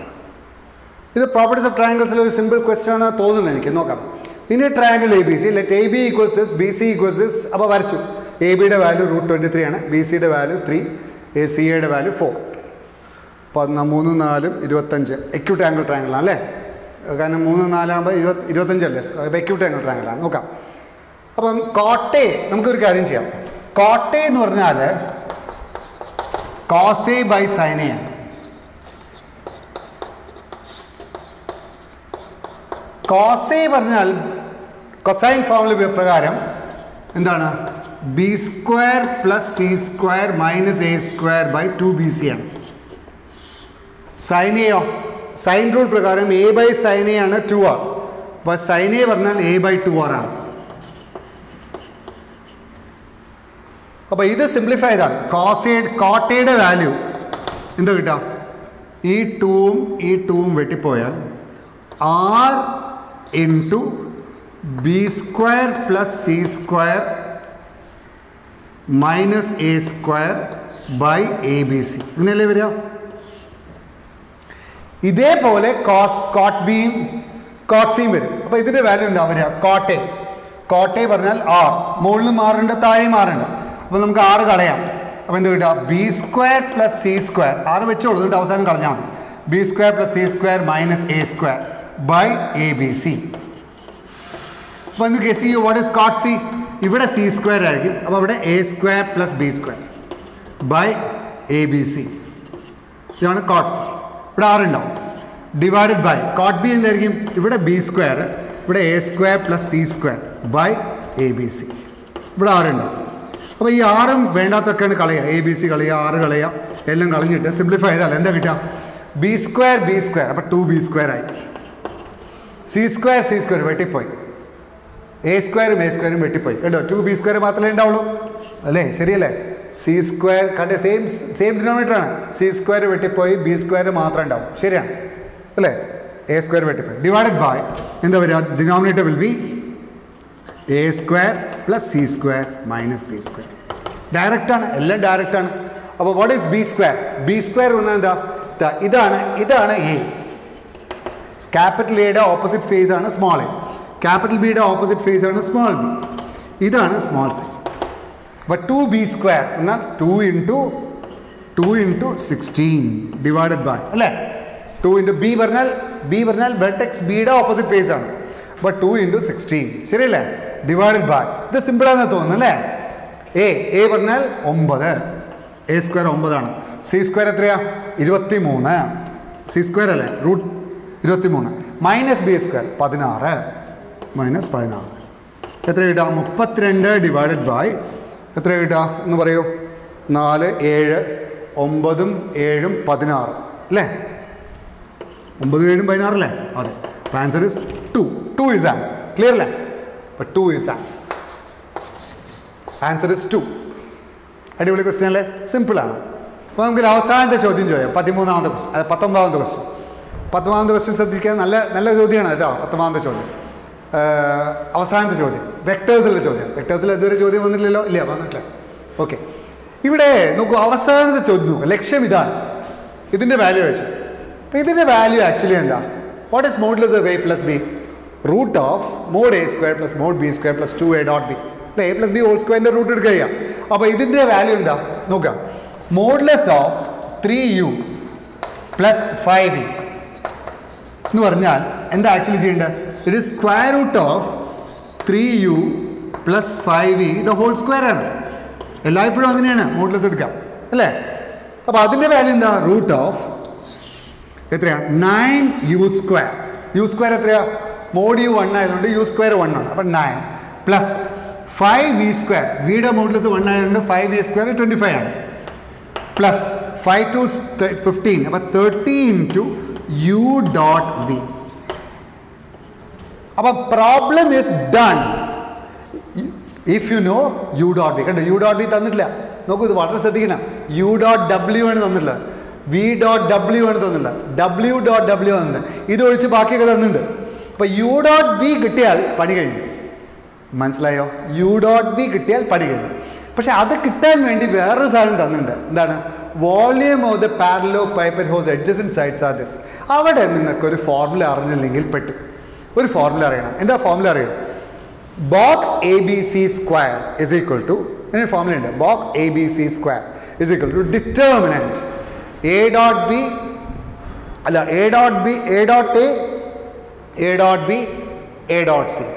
ഇത് പ്രോപ്പർട്ടീസ് ഓഫ് ട്രയാങ്കിൾസിൽ ഒരു സിമ്പിൾ ക്വസ്റ്റ്യൻ ആണ് തോന്നുന്നത് എനിക്ക് നോക്കാം ഇനി triangle A B C let A B equals this B C equals this അപ്പോൾ വരച്ചു എ ബിയുടെ വാല്യൂ റൂട്ട് ട്വൻറ്റി ത്രീ ആണ് ബി സിയുടെ വാല്യൂ ത്രീ എ സി എയുടെ വാല്യൂ ഫോർ പതിനാ മൂന്ന് നാലും ഇരുപത്തഞ്ച് എക്യൂട്ട് ആംഗിൾ ട്രയാങ്കിൾ ആണ് അല്ലേ കാരണം മൂന്ന് നാലാകുമ്പോൾ ഇരുപത്തി ഇരുപത്തഞ്ചല്ലേ അപ്പോൾ എക്യൂട്ട് ആംഗിൾ ട്രയാങ്കിൾ ആണ് നോക്കാം അപ്പം കോട്ടെ നമുക്കൊരു കാര്യം ചെയ്യാം കോട്ടെ എന്ന് പറഞ്ഞാൽ കോസെ ബൈ സൈനയാണ് കോസെ പറഞ്ഞാൽ കൊസൈൻ ഫോമുല പ്രകാരം എന്താണ് B square plus C square minus A square by two B C ആണ് സൈൻ എയോ സൈൻ റൂൾ പ്രകാരം എ ബൈ സൈൻ എ ആണ് ടു ആർ അപ്പോൾ സൈൻ എ പറഞ്ഞാൽ എ ബൈ ടു ആർ ആണ് അപ്പോൾ ഇത് സിംപ്ലിഫൈ ചെയ്താൽ കോസേ കോട്ടയുടെ വാല്യൂ എന്താ കിട്ടുക ഈ ടൂവും ഈ ടൂവും വെട്ടിപ്പോയാൽ R into B square plus C square minus A square by A B C ഇങ്ങനെയല്ലേ വരിക ഇതേപോലെ കോസ് കോട്ട് ബിയും കോട്ട് സിയും വരും അപ്പോൾ ഇതിൻ്റെ വാല്യൂ എന്താ വരിക കോട്ടെ കോട്ടെ പറഞ്ഞാൽ ആർ മുകളിലും ആറുണ്ട് താഴെയും ആറുണ്ട് അപ്പോൾ നമുക്ക് ആറ് കളയാം അപ്പോൾ എന്ത് കിട്ടുക B square plus C square ആറ് വെച്ചോളൂ എന്നിട്ട് അവസാനം കളഞ്ഞാൽ മതി B square plus C square minus A square by A B C അപ്പോൾ എന്ത് ഗസ് ചെയ്യൂ വാട്ട് ഇസ് കോട്ട് സി ഇവിടെ സി സ്ക്വയർ ആയിരിക്കും അപ്പോൾ ഇവിടെ A square plus B square by A B C ഇതാണ് കോട്ട് സി ഇവിടെ ആറുണ്ടാവും ഡിവൈഡഡ് ബൈ കോട്ട് ബി എന്തായിരിക്കും ഇവിടെ ബി സ്ക്വയർ ഇവിടെ A square plus C square by A B C ഇവിടെ ആറുണ്ടാവും അപ്പോൾ ഈ ആറും വേണ്ടാത്തൊക്കെയാണ് കളയുക എ ബി സി കളയുക ആറ് കളയുക എല്ലാം കളഞ്ഞിട്ട് സിംപ്ലിഫൈ ചെയ്താൽ എന്താ കിട്ടുക ബി സ്ക്വയർ ബി സ്ക്വയർ അപ്പോൾ ടു ബി സ്ക്വയർ ആയി സി സ്ക്വയർ സി സ്ക്വയർ വെട്ടിപ്പോയി എ സ്ക്വയറും എ സ്ക്വയറും വെട്ടിപ്പോയി കേട്ടോ ടു ബി സ്ക്വയർ മാത്രമേ ഉണ്ടാവുള്ളൂ അല്ലേ ശരിയല്ലേ സി സ്ക്വയർ കണ്ട സെയിം സെയിം ഡിനോമിനേറ്റർ ആണ് സി സ്ക്വയർ വെട്ടിപ്പോയി ബി സ്ക്വയർ മാത്രം ഉണ്ടാവും ശരിയാണ് അല്ലേ എ സ്ക്വയർ വെട്ടിപ്പോയി ഡിവൈഡഡ് ബൈ എന്താ വരിക denominator will B A square plus C square minus B square direct ആണ് എല്ലാം ഡയറക്റ്റ് ആണ് അപ്പോൾ what is B square B square പറഞ്ഞാൽ എന്താ ദാ ഇതാണ് ഇതാണ് എ ക്യാപിറ്റൽ എയുടെ ഓപ്പോസിറ്റ് ഫേസ് ആണ് സ്മോൾ എ ക്യാപിറ്റൽ ബിയുടെ ഓപ്പോസിറ്റ് ഫേസ് ആണ് സ്മോൾ ബി ഇതാണ് സ്മോൾ സി അപ്പോൾ ടു ബി സ്ക്വയർ എന്നാൽ two into two into sixteen divided by അല്ലേ ടു ഇൻറ്റു ബി പറഞ്ഞാൽ ബി പറഞ്ഞാൽ വെർട്ടെക്സ് ബിയുടെ ഓപ്പോസിറ്റ് ഫേസ് ആണ് അപ്പോൾ ടു ഇൻറ്റു സിക്സ്റ്റീൻ ശരിയല്ലേ ഡിവൈഡഡ് ബൈ ഇത് സിമ്പിളാണെന്ന് തോന്നുന്നു അല്ലേ എ എ പറഞ്ഞാൽ ഒമ്പത് എ സ്ക്വയർ ഒമ്പതാണ് സി സ്ക്വയർ എത്രയാ ഇരുപത്തി മൂന്ന് സി സ്ക്വയർ അല്ലേ റൂട്ട് ഇരുപത്തി മൂന്ന് മൈനസ് ബി സ്ക്വയർ പതിനാറ് മൈനസ് പതിനാറ് എത്ര കിട്ടുക മുപ്പത്തിരണ്ട് ഡിവൈഡഡ് ബൈ എത്ര കിട്ടുക എന്ന് പറയൂ നാല് ഏഴ് ഒമ്പതും ഏഴും പതിനാറ് അല്ലേ ഒമ്പത് ഏഴും പതിനാറല്ലേ അതെ അപ്പോൾ answer is two two is answer clear അല്ലേ അപ്പോൾ two is answer answer is two അടിപൊളി ക്വസ്റ്റ്യൻ അല്ലേ സിമ്പിളാണ് അപ്പോൾ നമുക്ക് അവസാനത്തെ ചോദ്യം ചോദിക്കാം പതിമൂന്നാമത്തെ ക്വസ്റ്റ്യൻ അല്ല പത്തൊമ്പതാമത്തെ ക്വസ്റ്റ്യൻ പത്തൊമ്പതാമത്തെ ക്വസ്റ്റ്യൻ ശ്രദ്ധിക്കാൻ നല്ല നല്ല ചോദ്യമാണ് കേട്ടോ പത്തൊമ്പതാമത്തെ ചോദ്യം ഏർ, അവസാനത്തെ ചോദ്യം വെക്ടേഴ്സിലെ ചോദ്യം വെക്ടേഴ്സിൽ ഇതുവരെ ചോദ്യം വന്നില്ലല്ലോ ഇല്ല വന്നിട്ടില്ല ഓക്കെ ഇവിടെ നോക്കൂ അവസാനത്തെ ചോദ്യം നോക്കൂ ലക്ഷ്യം ഇതാണ് ഇതിൻ്റെ വാല്യൂ വെച്ച് അപ്പോൾ ഇതിൻ്റെ വാല്യൂ ആക്ച്വലി എന്താ what is modulus of A plus B root of mod A square plus mod B square plus two A dot B അല്ലെ എ പ്ലസ് ബി ഹോൾ സ്ക്വയറിൻ്റെ റൂട്ട് എടുക്കുക ചെയ്യാം അപ്പോൾ ഇതിൻ്റെ വാല്യൂ എന്താ നോക്കാം modulus of three U plus five E എന്ന് പറഞ്ഞാൽ എന്താ ആക്ച്വലി ചെയ്യേണ്ടത് it is square root of three U plus five E the whole square ആണ് എല്ലായ്പ്പോഴും അങ്ങനെയാണ് മോഡ്ലെസ് എടുക്കാം അല്ലേ അപ്പോൾ അതിൻ്റെ വാല്യൂ എന്താ റൂട്ട് ഓഫ് എത്രയാ nine U square U square എത്രയാ മോഡ് യു വൺ ആയതുകൊണ്ട് യു സ്ക്വയർ വൺ ആണ് അപ്പം nine plus five V square വിയുടെ മോഡ്ലെസ് വൺ ആയതുകൊണ്ട് five V square twenty five ആണ് പ്ലസ് ഫൈവ് ടു ഫിഫ്റ്റീൻ അപ്പം thirty into U dot V അപ്പം problem is done if you know U dot V കണ്ടോ U dot V തന്നിട്ടില്ല നോക്കൂ ഇത് വളരെ ശ്രദ്ധിക്കണം യു ഡോട്ട് ഡബ്ല്യു ആണ് തന്നിട്ടുള്ളത് വി ഡോട്ട് ഡബ്ല്യു ആണ് തന്നിട്ടുള്ളത് ഡബ്ല്യു ഡോട്ട് ഡബ്ല്യു തന്നിട്ടുണ്ട് ഇത് ഒഴിച്ച് ബാക്കിയൊക്കെ തന്നിട്ടുണ്ട് അപ്പോൾ യു ഡോട്ട് വി കിട്ടിയാൽ പണി കഴിഞ്ഞു മനസ്സിലായോ യു ഡോട്ട് വി കിട്ടിയാൽ പണി കഴിഞ്ഞു പക്ഷെ അത് കിട്ടാൻ വേണ്ടി വേറൊരു സാധനം തന്നിട്ടുണ്ട് എന്താണ് volume of the parallelepiped whose adjacent sides are this അവിടെ നിങ്ങൾക്ക് ഒരു ഫോർമുല അറിഞ്ഞില്ലെങ്കിൽ പെട്ടു ഒരു ഫോർമുല അറിയണം എന്താ ഫോർമുല അറിയാം box A B C square is equal to ഇതിന് ഫോർമുല ഉണ്ട് box A B C square is equal to determinant A dot B അല്ല A dot B A dot A A dot B A dot C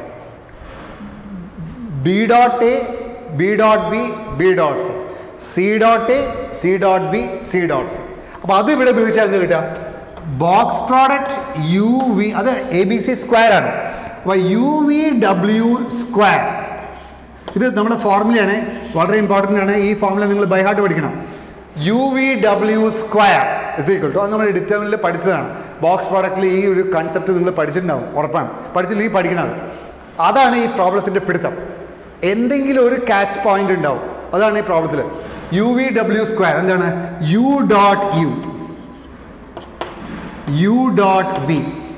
B dot A B dot B B dot C C dot A C dot B C dot C അപ്പോൾ അത് ഇവിടെ ഉപയോഗിച്ചാൽ എന്ത് കിട്ടുക box product U V അത് A B C square ആണ് അപ്പോൾ U V W square ഇത് നമ്മുടെ ഫോർമുലയാണ് വളരെ ഇമ്പോർട്ടൻ്റ് ആണ് ഈ ഫോർമുല നിങ്ങൾ ബൈ ഹാർട്ട് പഠിക്കണം U V W square is equal to അത് നമ്മൾ ഡിറ്റർമിനിൽ പഠിച്ചതാണ് ബോക്സ് പ്രോഡക്റ്റിൽ ഈ ഒരു കൺസെപ്റ്റ് നിങ്ങൾ പഠിച്ചിട്ടുണ്ടാവും ഉറപ്പാണ് പഠിച്ചില്ലെങ്കിൽ പഠിക്കണം അതാണ് ഈ പ്രോബ്ലത്തിൻ്റെ പിടുത്തം എന്തെങ്കിലും ഒരു ക്യാച്ച് പോയിന്റ് ഉണ്ടാവും അതാണ് ഈ പ്രോബ്ലത്തിൽ യു വി ഡബ്ല്യു സ്ക്വയർ എന്താണ് U dot U U dot V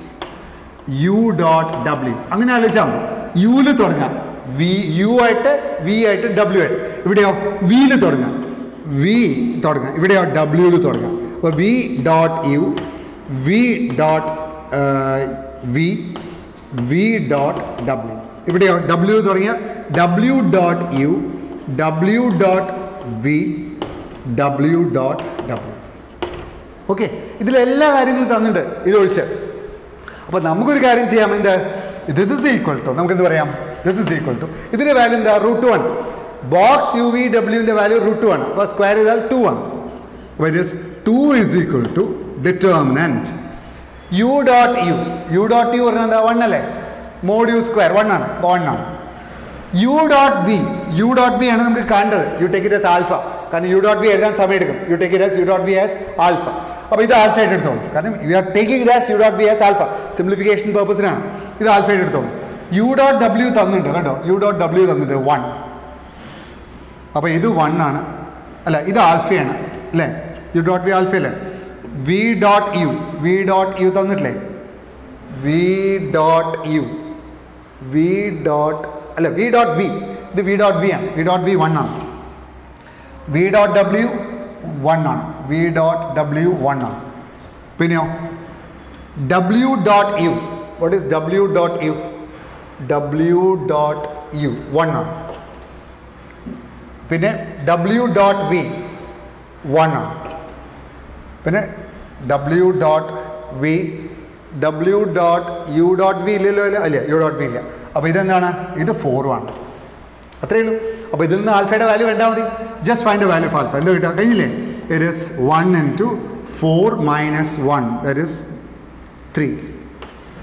U dot W അങ്ങനെ ആലോചിച്ചാൽ മതി യുവിൽ തുടങ്ങാം വി യു ആയിട്ട് വി ആയിട്ട് ഡബ്ല്യു ആയിട്ട് ഇവിടെയോ വിയിൽ തുടങ്ങാം വി തുടങ്ങാം ഇവിടെയോ ഡബ്ല്യുവിൽ തുടങ്ങാം അപ്പോൾ V dot U V dot V V dot W ഇവിടെയോ ഡബ്ല്യു തുടങ്ങിയ W dot U W dot V W dot W okay ഇതിലെല്ലാ കാര്യങ്ങളും തന്നിട്ടുണ്ട് ഇതൊഴിച്ച് അപ്പോൾ നമുക്കൊരു കാര്യം ചെയ്യാം എന്ത് ദിസ് ഇസ് ഈക്വൽ ടു നമുക്ക് എന്ത് പറയാം ദിസ് ഇസ് ഈക്വൽ ടു ഇതിൻ്റെ വാല്യൂ എന്താ root one box U V ഡബ്ല്യുവിൻ്റെ വാല്യൂ റൂട്ട് വൺ അപ്പോൾ സ്ക്വയർ ചെയ്താൽ ടു ആണ് അപ്പോൾ it is two is equal to determinant U dot U U dot U പറഞ്ഞാൽ എന്താ വൺ അല്ലേ മോഡ് യു സ്ക്വയർ വൺ ആണ് അപ്പോൾ വൺ ആണ് U dot V U dot V ആണ് നമുക്ക് കാണേണ്ടത് you take it as alpha കാരണം യു ഡോട്ട് വി എഴുതാൻ സമയം എടുക്കും you take it as U dot V as alpha അപ്പോൾ ഇത് ആൽഫ ആയിട്ട് എടുത്തോളൂ കാരണം you are taking it as U dot V as alpha simplification പർപ്പസിനാണ് ഇത് ആൽഫ ആയിട്ട് എടുത്തോളൂ യു ഡോട്ട് ഡബ്ല്യു തന്നിട്ടുണ്ട് കേട്ടോ യു ഡോട്ട് ഡബ്ല്യു തന്നിട്ടുണ്ട് വൺ അപ്പോൾ ഇത് വൺ ആണ് അല്ല ഇത് ആൽഫയാണ് അല്ലേ യു ഡോട്ട് വി ആൽഫ അല്ലേ V dot U V dot U തന്നിട്ടില്ലേ V dot U V dot അല്ല വി ഡോട്ട് വി ഇത് വി ഡോട്ട് വി ആണ് വി ഡോട്ട് വി വൺ ആണ് വി ഡോട്ട് ഡബ്ല്യു വൺ ആണ് വി ഡോട്ട് ഡബ്ല്യു വൺ ആണ് പിന്നെയോ W dot U what is W dot U W dot U one ആണ് പിന്നെ W dot V one ആണ് പിന്നെ W dot V W dot U dot V ഇല്ലല്ലോ അല്ലേ അല്ലേ യു ഡോട്ട് വി ഇല്ല അപ്പോൾ ഇതെന്താണ് ഇത് ഫോറും ആണ് അത്രയേ ഉള്ളൂ അപ്പോൾ ഇതിൽ നിന്ന് ആൽഫയുടെ വാല്യൂ കണ്ടാൽ മതി just find the value of alpha എന്താ കിട്ടുക കഴിഞ്ഞില്ലേ it is one in two four minus one that is three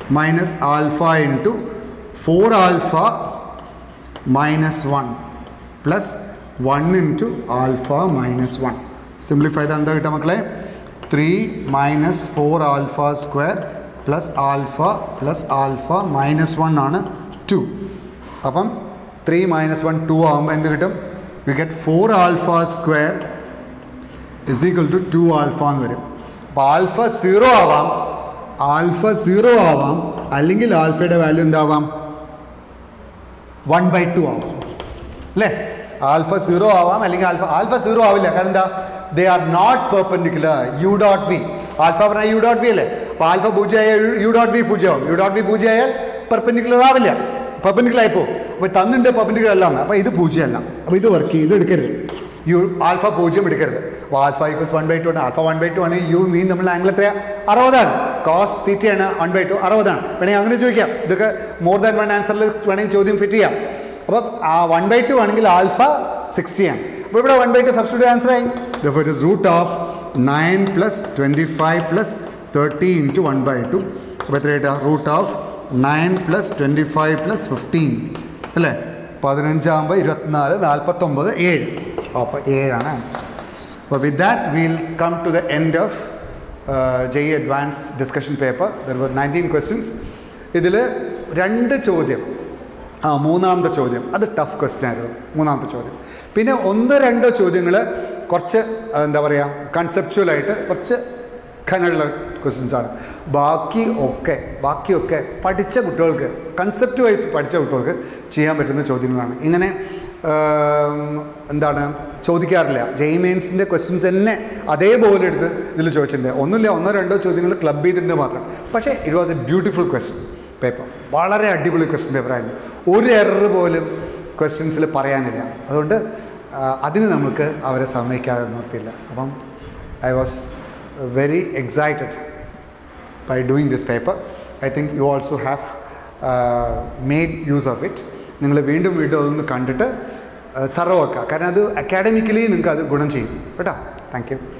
minus alpha into four alpha minus one plus one into alpha minus one simplify ചെയ്താൽ എന്താ കിട്ടുക മക്കളെ three minus four alpha square plus alpha plus alpha minus one ആണ് two അപ്പം three minus one two ആകുമ്പോൾ എന്ത് കിട്ടും we get four alpha square is equal to two alpha എന്ന് വരും അപ്പോൾ ആൽഫ സീറോ ആവാം ആൽഫ സീറോ ആവാം അല്ലെങ്കിൽ ആൽഫയുടെ വാല്യൂ എന്താവാം വൺ ബൈ ടു ആവാം അല്ലേ ആൽഫ സീറോ ആവാം അല്ലെങ്കിൽ ആൽഫ ആൽഫ സീറോ ആവില്ല കാരണം എന്താ they are not perpendicular U dot V alpha പറഞ്ഞാൽ യു ഡോട്ട് വി അല്ലേ അപ്പോൾ ആൽഫ പൂജ്യം ആയാൽ യു ഡോട്ട് വി പൂജ്യം ആവും യു ഡോട്ട് വി പൂജ്യം ആയാൽ പെർപെൻഡിക്കുലർ ആവില്ല പെർപെൻഡിക്കുലർ ആയിപ്പോ അപ്പോൾ തന്നിട്ട് പെർപെൻഡിക്കുലർ അല്ല അപ്പോൾ ഇത് പൂജ്യമല്ല അപ്പോൾ ഇത് വർക്ക് ചെയ്ത് എടുക്കരുത് യു ആൽഫ പൂജ്യം എടുക്കരുത് അപ്പോൾ alpha equals one by two ആണ് ആൽഫ വൺ ബൈ ടു ആണ് യു മീൻ നമ്മൾ ആംഗിൾ എത്രയാണ് അറുപതാണ് കോസ് തീറ്റയാണ് വൺ ബൈ ടു അറുപതാണ് വേണമെങ്കിൽ അങ്ങനെ ചോദിക്കാം ഇതൊക്കെ മോർ ദാൻ വൺ ആൻസറിൽ വേണമെങ്കിൽ ചോദ്യം ഫിറ്റ് ചെയ്യാം അപ്പം ആ വൺ ബൈ ടു ആണെങ്കിൽ ആൽഫ സിക്സ്റ്റി ആണ് അപ്പോൾ ഇവിടെ one by two substitute answer ആയി the it is root of nine plus twenty five plus thirty into one by two അപ്പോൾ എത്രയായിട്ടാ root of nine plus twenty five plus fifteen അല്ലേ പതിനഞ്ചാകുമ്പോൾ ഇരുപത്തിനാല് നാൽപ്പത്തൊമ്പത് ഏഴ് അപ്പോൾ ഏഴാണ് ആൻസർ അപ്പോൾ with that will come to the end of JEE advance discussion paper there were nineteen questions ഇതിൽ രണ്ട് ചോദ്യം ആ മൂന്നാമത്തെ ചോദ്യം അത് ടഫ് ക്വസ്റ്റ്യൻ ആയിരുന്നു മൂന്നാമത്തെ ചോദ്യം പിന്നെ ഒന്ന് രണ്ടോ ചോദ്യങ്ങൾ കുറച്ച് ആ, എന്താ പറയുക കൺസെപ്ച്വലായിട്ട് കുറച്ച് ഖനുള്ള ക്വസ്റ്റ്യൻസ് ആണ് ബാക്കി ഒക്കെ ബാക്കിയൊക്കെ പഠിച്ച കുട്ടികൾക്ക് കൺസെപ്റ്റ് വൈസ് പഠിച്ച കുട്ടികൾക്ക് ചെയ്യാൻ പറ്റുന്ന ചോദ്യങ്ങളാണ് ഇങ്ങനെ ആം, എന്താണ് ചോദിക്കാറില്ല ജെയ് മെയിൻസിൻ്റെ ക്വസ്റ്റ്യൻസ് തന്നെ അതേപോലെ എടുത്ത് ഇതിൽ ചോദിച്ചിട്ടുണ്ട് ഒന്നുമില്ല ഒന്നോ രണ്ടോ ചോദ്യങ്ങൾ ക്ലബ് ചെയ്തിട്ടുണ്ട് മാത്രം പക്ഷേ it was a beautiful question paper വളരെ അടിപൊളി ക്വസ്റ്റ്യൻ പേപ്പറായിരുന്നു ഒരു എറർ പോലും ക്വസ്റ്റ്യൻസിൽ പറയാനില്ല അതുകൊണ്ട് ആ, അതിന് നമുക്ക് അവരെ സമ്മതിക്കാതെ നിർത്തിയില്ല അപ്പം I was very excited by doing this paper. I think you also have uh, made use of it. നിങ്ങൾ വീണ്ടും വീണ്ടും അതൊന്ന് കണ്ടിട്ട് തറവാക്കുക കാരണം അത് അക്കാഡമിക്കലി നിങ്ങൾക്ക് അത് ഗുണം ചെയ്യും കേട്ടോ താങ്ക് യു